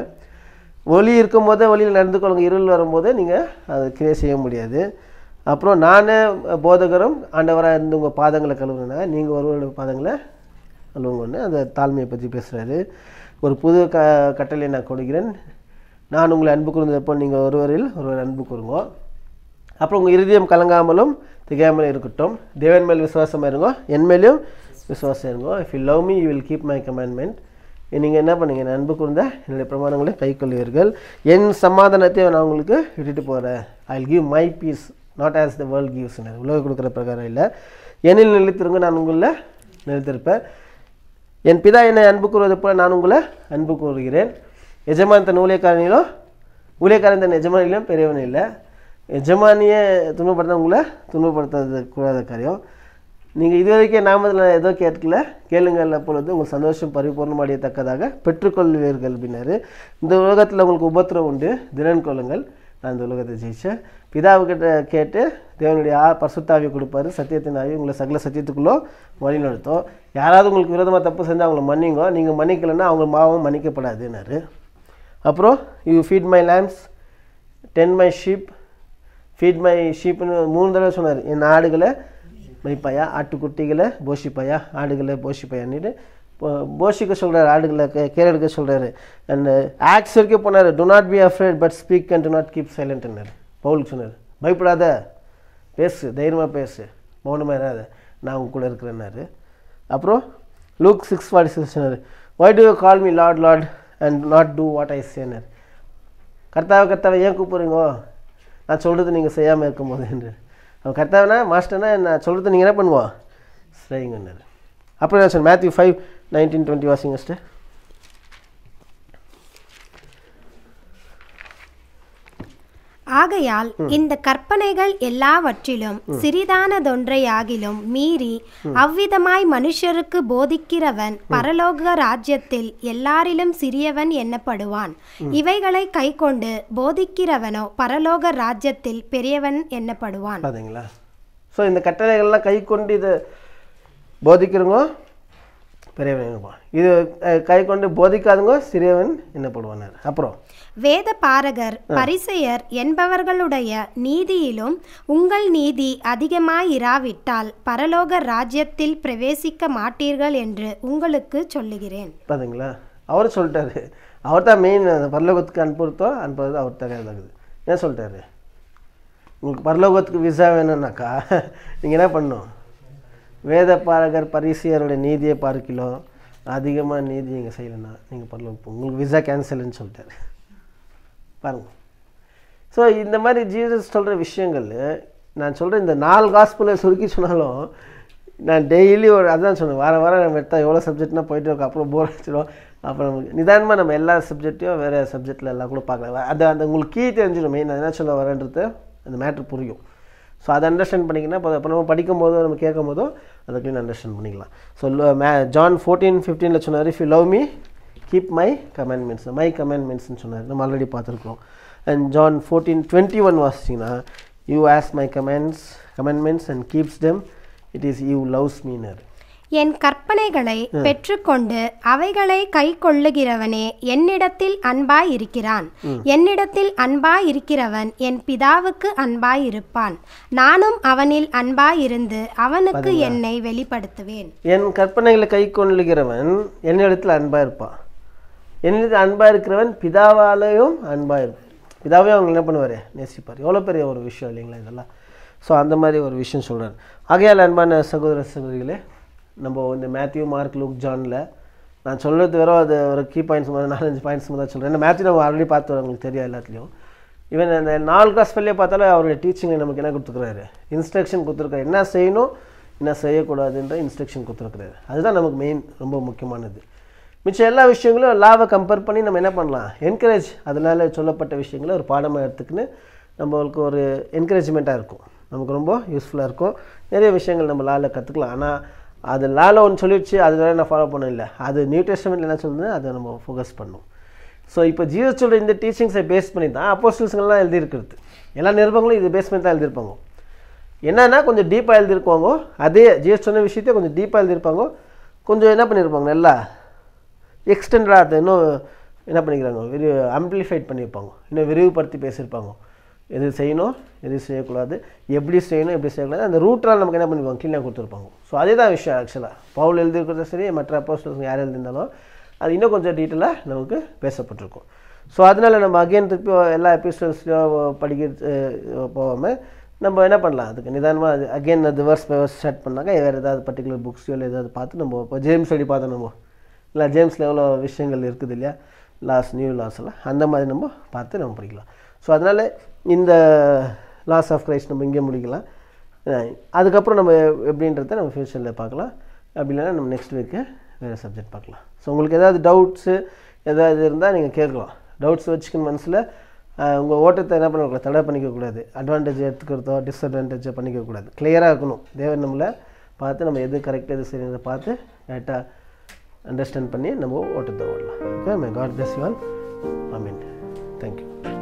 ஒளி இருக்கும்போதே ஒளியில் நடந்து கொள்ளுங்க இருள் வரும்போதே நீங்கள் அதை கிரியை செய்ய முடியாது அப்புறம் நானே போதகரும் ஆண்டவராக இருந்து உங்கள் பாதங்களை கழுவுனா நீங்கள் ஒருவரோட பாதங்களை கழுவுங்கன்னு அந்த தாழ்மையை பற்றி பேசுகிறாரு ஒரு புது க கட்டளை நான் கொடுக்கிறேன் நான் உங்களை அன்பு கூர்ந்தப்போ நீங்கள் ஒருவரில் ஒருவர் அன்பு கூறுங்க அப்புறம் உங்கள் இருதயம் கலங்காமலும் திகையாமலும் இருக்கட்டும் தேவன் மேல் விசுவாசமாக இருங்கோ என் மேலேயும் விசுவாசம் இருங்கோ if you love me you will keep my commandment நீங்கள் என்ன பண்ணீங்க என் அன்பு கூர்ந்த என்னுடைய பிரமாணங்களை கை கொள்வீர்கள் என் சமாதானத்தை நான் உங்களுக்கு விட்டுட்டு போகிறேன் I will give my peace not as the world gives உலக கொடுக்குற பிரகாரம் இல்லை என்னில் நிலைத்திருங்க நான் உங்களில் நிலைத்திருப்பேன் என் பிதா என்னை அன்பு கூறுவது போல நான் உங்களை அன்பு கூறுகிறேன் எஜமான் தன் ஊழியக்காரனிலோ ஊழியக்காரன் தன் எஜமானிலும் பெரியவன் இல்லை எஜமானியே துன்பப்படுத்த உங்களை துன்பப்படுத்துறது கூடாத காரியம் நீங்கள் இதுவரைக்கும் நாமத்தில் ஏதோ கேட்கல கேளுங்கள் அப்பொழுது உங்கள் சந்தோஷம் பரிபூர்ணம் அடையத்தக்கதாக பெற்றுக்கொள்வீர்கள் அப்படின்னாரு இந்த உலகத்தில் உங்களுக்கு உபத்திரம் உண்டு தினன் கொள்ளுங்கள் நான் இந்த உலகத்தை ஜெயிச்சேன் பிதாவுக்கிட்ட கேட்டு தேவனுடைய ஆ பரிசுத்தாவியை கொடுப்பாரு சத்தியத்தின் ஆவி உங்களை சகல சத்தியத்துக்குள்ளோ வழி நடத்தும் யாராவது உங்களுக்கு விரோதமாக தப்பு செஞ்சால் அவங்கள மன்னிங்க நீங்கள் மன்னிக்கலைன்னா அவங்க மாவும் மன்னிக்கப்படாதுன்னாரு அப்புறம் you feed my lambs tend my sheep feed my ஷீப்னு மூணு தடவை சொன்னார் என் ஆடுகளை மைப்பாயா ஆட்டுக்குட்டிகளை போஷிப்பாயா ஆடுகளை போஷிப்பாயான்னுட்டு போ- போஷிக்க சொல்கிறார் ஆடுகளை கே- கேர் எடுக்க சொல்கிறாரு அண்ட் ஆக்ட்ஸ் வரைக்கும் போனார் do not be afraid but speak and do not keep சைலண்ட்னார் பவுலுக்கு சொன்னார் பயப்படாத பேசு தைரியமாக பேசு மௌனமாக இராத நான் உங்க கூட இருக்கிறேன்னாரு அப்புறம் லூக் சிக்ஸ் ஃபார்ட்டி சிக்ஸ் சொன்னார் why do call me Lord Lord and not do what I சேனர் கர்த்தாவை கர்த்தாவை ஏன் கூப்பிடுறீங்கோ நான் சொல்கிறது நீங்கள் செய்யாமல் இருக்கும்போது என்று அவன் கர்த்தாவனா மாஸ்டர்னா நான் சொல்கிறது நீங்கள் என்ன பண்ணுவோம் சரிங்கன்னாரு அப்புறம் என்ன சொன்ன மேத்யூ ஃபைவ் நைன்டீன் டுவெண்ட்டி வாசிங் ஃபஸ்ட்டு ஆகையால் இந்த கற்பனைகள் எல்லாவற்றிலும் சிறிதானதொன்றையாகிலும் மீறி அவ்விதமாய் மனுஷருக்கு போதிக்கிறவன் பரலோக ராஜ்யத்தில் எல்லாரிலும் சிறியவன் எண்ணப்படுவான் இவைகளை கைக்கொண்டு போதிக்கிறவனோ பரலோக ராஜ்யத்தில் பெரியவன் எண்ணப்படுவான் பார்த்தீங்களா ஸோ இந்த கட்டளைகள்லாம் கை கொண்டு இதை போதிக்கிறவங்க பெரியவன் என்னப்பான் இது அஹ், கை கொண்டு போதிக்காதவங்க சிறியவன் என்னப்படுவானார் அப்புறம் வேத பாரகர் பரிசெயர் என்பவர்களுடைய நீதியிலும் உங்கள் நீதி அதிகமாயிராவிட்டால் பரலோக ராஜ்யத்தில் பிரவேசிக்க மாட்டீர்கள் என்று உங்களுக்கு சொல்லுகிறேன் பார்த்தீங்களா அவர் சொல்லிட்டாரு அவர் தான் மெயின் பரலோகத்துக்கு அனுப்புறதோ அனுப்புறது அவர் தகுது என்ன சொல்லிட்டாரு உங்களுக்கு பரலோகத்துக்கு விசா வேணும்னாக்கா நீங்கள் என்ன பண்ணணும் வேத பாரகர் பரிசியருடைய நீதியை பார்க்கிலோ அதிகமாக நீதி நீங்கள் செய்யலைன்னா நீங்கள் பரலோகம் போங்க. உங்களுக்கு விசா கேன்சல்னு சொல்லிட்டாரு பாருங்க ஸோ இந்த மாதிரி ஜீசஸ் சொல்கிற விஷயங்கள் நான் சொல்கிற இந்த நாலு காஸ்பிளை சுருக்கி சொன்னாலும் நான் டெய்லி ஒரு அதான் சொன்னேன் வாரம் வாரம் நம்ம எடுத்தால் எவ்வளோ சப்ஜெக்ட்னா போயிட்டு இருக்கோம் அப்புறம் போர் அடிச்சிடும் அப்புறம் நமக்கு நிதானமாக நம்ம எல்லா சப்ஜெக்ட்டையும் வேறு சப்ஜெக்டில் எல்லாம் கூட பார்க்கலாம் அது அந்த உங்களுக்கு கீ தெரிஞ்சிடும் மெயின் என்ன சொல்ல வரேன்றது அந்த மேட்ரு புரியும் ஸோ அதை அண்டர்ஸ்டாண்ட் பண்ணிங்கன்னா இப்போ இப்போ நம்ம படிக்கும் போதோ நம்ம கேட்கும் போதோ அதை க்ளீன் அண்டர்ஸ்டாண்ட் பண்ணிக்கலாம் ஸோ மே ஜான் ஃபோர்டீன் ஃபிஃப்டீனில் சொன்னார் if you love me keep my commandments my கமெண்ட்மெண்ட்ஸ்னு சொன்னார் நம்ம ஆல்ரெடி பார்த்துருக்கோம் and John fourteen twenty one வாசிச்சிங்கன்னா you has my comments commandments and keeps them it is you loves மீனர் என் கற்பனைகளை பெற்றுக்கொண்டு அவைகளை கை கொள்ளுகிறவனே என்னிடத்தில் அன்பாய் இருக்கிறான் என்னிடத்தில் அன்பாய் இருக்கிறவன் என் பிதாவுக்கு அன்பாய் இருப்பான் நானும் அவனில் அன்பாய் இருந்து அவனுக்கு என்னை வெளிப்படுத்துவேன் என் கற்பனைகளை கை கொள்ளுகிறவன் என்னிடத்தில் அன்பாக இருப்பான் என்னிடத்தில் அன்பாக இருக்கிறவன் பிதாவாலேயும் அன்பாக இருப்பான் பிதாவே அவங்க என்ன பண்ணுவார் நேசிப்பார் எவ்வளோ பெரிய ஒரு விஷயம் இல்லைங்களா இதெல்லாம் ஸோ அந்த மாதிரி ஒரு விஷயம் சொல்கிறார் ஆகையால் அன்பான சகோதர சகோதரிகளே நம்ம இந்த மேத்யூ மார்க் லூக் ஜானில் நான் சொல்கிறது வெறும் அது ஒரு கீ பாயிண்ட்ஸ் மாதிரி நாலஞ்சு பாயிண்ட்ஸ் தான் சொல்கிறேன் ஏன்னா மேத்யூ நம்ம ஆல்ரெடி பார்த்து வரோம், உங்களுக்கு தெரியும் எல்லாத்துலேயும் ஈவன் அந்த நாலு கிளாஸ் வெளியே பார்த்தாலும் அவருடைய டீச்சிங்கை நமக்கு என்ன கொடுத்துருக்காரு இன்ஸ்ட்ரக்ஷன் கொடுத்துருக்காரு என்ன செய்யணும் என்ன செய்யக்கூடாதுன்ற இன்ஸ்ட்ரக்ஷன் கொடுத்துருக்காரு அதுதான் நமக்கு மெயின் ரொம்ப முக்கியமானது மிச்சம் எல்லா விஷயங்களும் லாவை கம்பேர் பண்ணி நம்ம என்ன பண்ணலாம் என்கரேஜ் அதனால் சொல்லப்பட்ட விஷயங்களை ஒரு பாடமாக எடுத்துக்கின்னு நம்மளுக்கு ஒரு என்கரேஜ்மெண்ட்டாக இருக்கும் நமக்கு ரொம்ப யூஸ்ஃபுல்லாக இருக்கும் நிறைய விஷயங்கள் நம்ம லாவில் கற்றுக்கலாம் ஆனால் அது லாவில் ஒன்று சொல்லிடுச்சு அதுதான் நான் ஃபாலோ பண்ண இல்லை அது நியூ டெஸ்ட்மெண்ட்டில் என்ன சொல்லுது அதை நம்ம ஃபோக்கஸ் பண்ணணும் ஸோ இப்போ ஜீசஸ் சொல்கிற இந்த டீச்சிங்ஸை பேஸ் பண்ணி தான் அப்போஸ்டல்ஸ்கள்லாம் எழுதியிருக்கிறது எல்லா நிருபங்களும் இது பேஸ் பண்ணி தான் எழுதியிருப்பாங்க என்னன்னா கொஞ்சம் டீப்பாக எழுதியிருப்பாங்க அதே ஜிஎஸ் சொன்ன விஷயத்தையும் கொஞ்சம் டீப்பாக எழுதியிருப்பாங்க கொஞ்சம் என்ன பண்ணியிருப்பாங்க நல்லா எக்ஸ்டெண்டாக அதை இன்னும் என்ன பண்ணிக்கிறாங்க விரி ஆம்பிளிஃபைட் பண்ணியிருப்பாங்க இன்னும் விரிவுபடுத்தி பேசியிருப்பாங்க எது செய்யணும் எது செய்யக்கூடாது எப்படி செய்யணும் எப்படி செய்யக்கூடாது அந்த ரூட்டெலாம் நமக்கு என்ன பண்ணிருப்பாங்க கீழே கொடுத்துருப்பாங்க ஸோ அதே தான் விஷயம் ஆக்சுவலாக பவுல் எழுதியிருக்கிறதும் சரி மற்ற அப்போஸ்டல்ஸ் யார் எழுதியிருந்தாலும் அது இன்னும் கொஞ்சம் டீட்டெயிலாக நமக்கு பேசப்பட்டிருக்கும் ஸோ அதனால நம்ம அகைன் திருப்பி எல்லா எபிசோட்ஸ்லையும் படிக்க போகாமல் நம்ம என்ன பண்ணலாம் அதுக்கு நிதானமாக அது அகைன் அது வேர்ஸ் பை வேர்ஸ் ஸ்டார்ட் பண்ணாங்க வேறு ஏதாவது பர்டிகுலர் புக்ஸோ இல்லை ஏதாவது பார்த்து நம்ம இப்போ ஜேம்ஸ் சொல்லி பார்த்தோம் நம்ம இல்லை ஜேம்ஸில் எவ்வளோ விஷயங்கள் இருக்குது இல்லையா லாஸ் நியூ லாஸ் எல்லாம் அந்த மாதிரி நம்ம பார்த்து நம்ம படிக்கலாம் ஸோ அதனால் இந்த லாஸ் ஆஃப் கிரைஸ்ட் நம்ம இங்கே முடிக்கலாம் அஹ் அதுக்கப்புறம் நம்ம எப்படின்றத நம்ம ஃப்யூச்சரில் பார்க்கலாம் அப்படி இல்லைன்னா நம்ம நெக்ஸ்ட் வீக்கு வேறு சப்ஜெக்ட் பார்க்கலாம் ஸோ உங்களுக்கு ஏதாவது டவுட்ஸு ஏதாவது இருந்தால் நீங்கள் கேட்கலாம் டவுட்ஸ் வச்சுக்கணும் மனசில் உங்கள் ஓட்டத்தை என்ன பண்ணக்கூடாது தடை பண்ணிக்கக்கூடாது அட்வான்டேஜ் எடுத்துக்கிறதோ டிஸ்அட்வான்டேஜை பண்ணிக்கக்கூடாது கிளியராக இருக்கணும் தேவன் நம்மளை பார்த்து நம்ம எது கரெக்டாக எது சரின்றதை பார்த்து கரெக்டாக அண்டர்ஸ்டாண்ட் பண்ணி நம்ம ஓட்டத்தை ஓடலாம் okay my God bless you all I mean thank you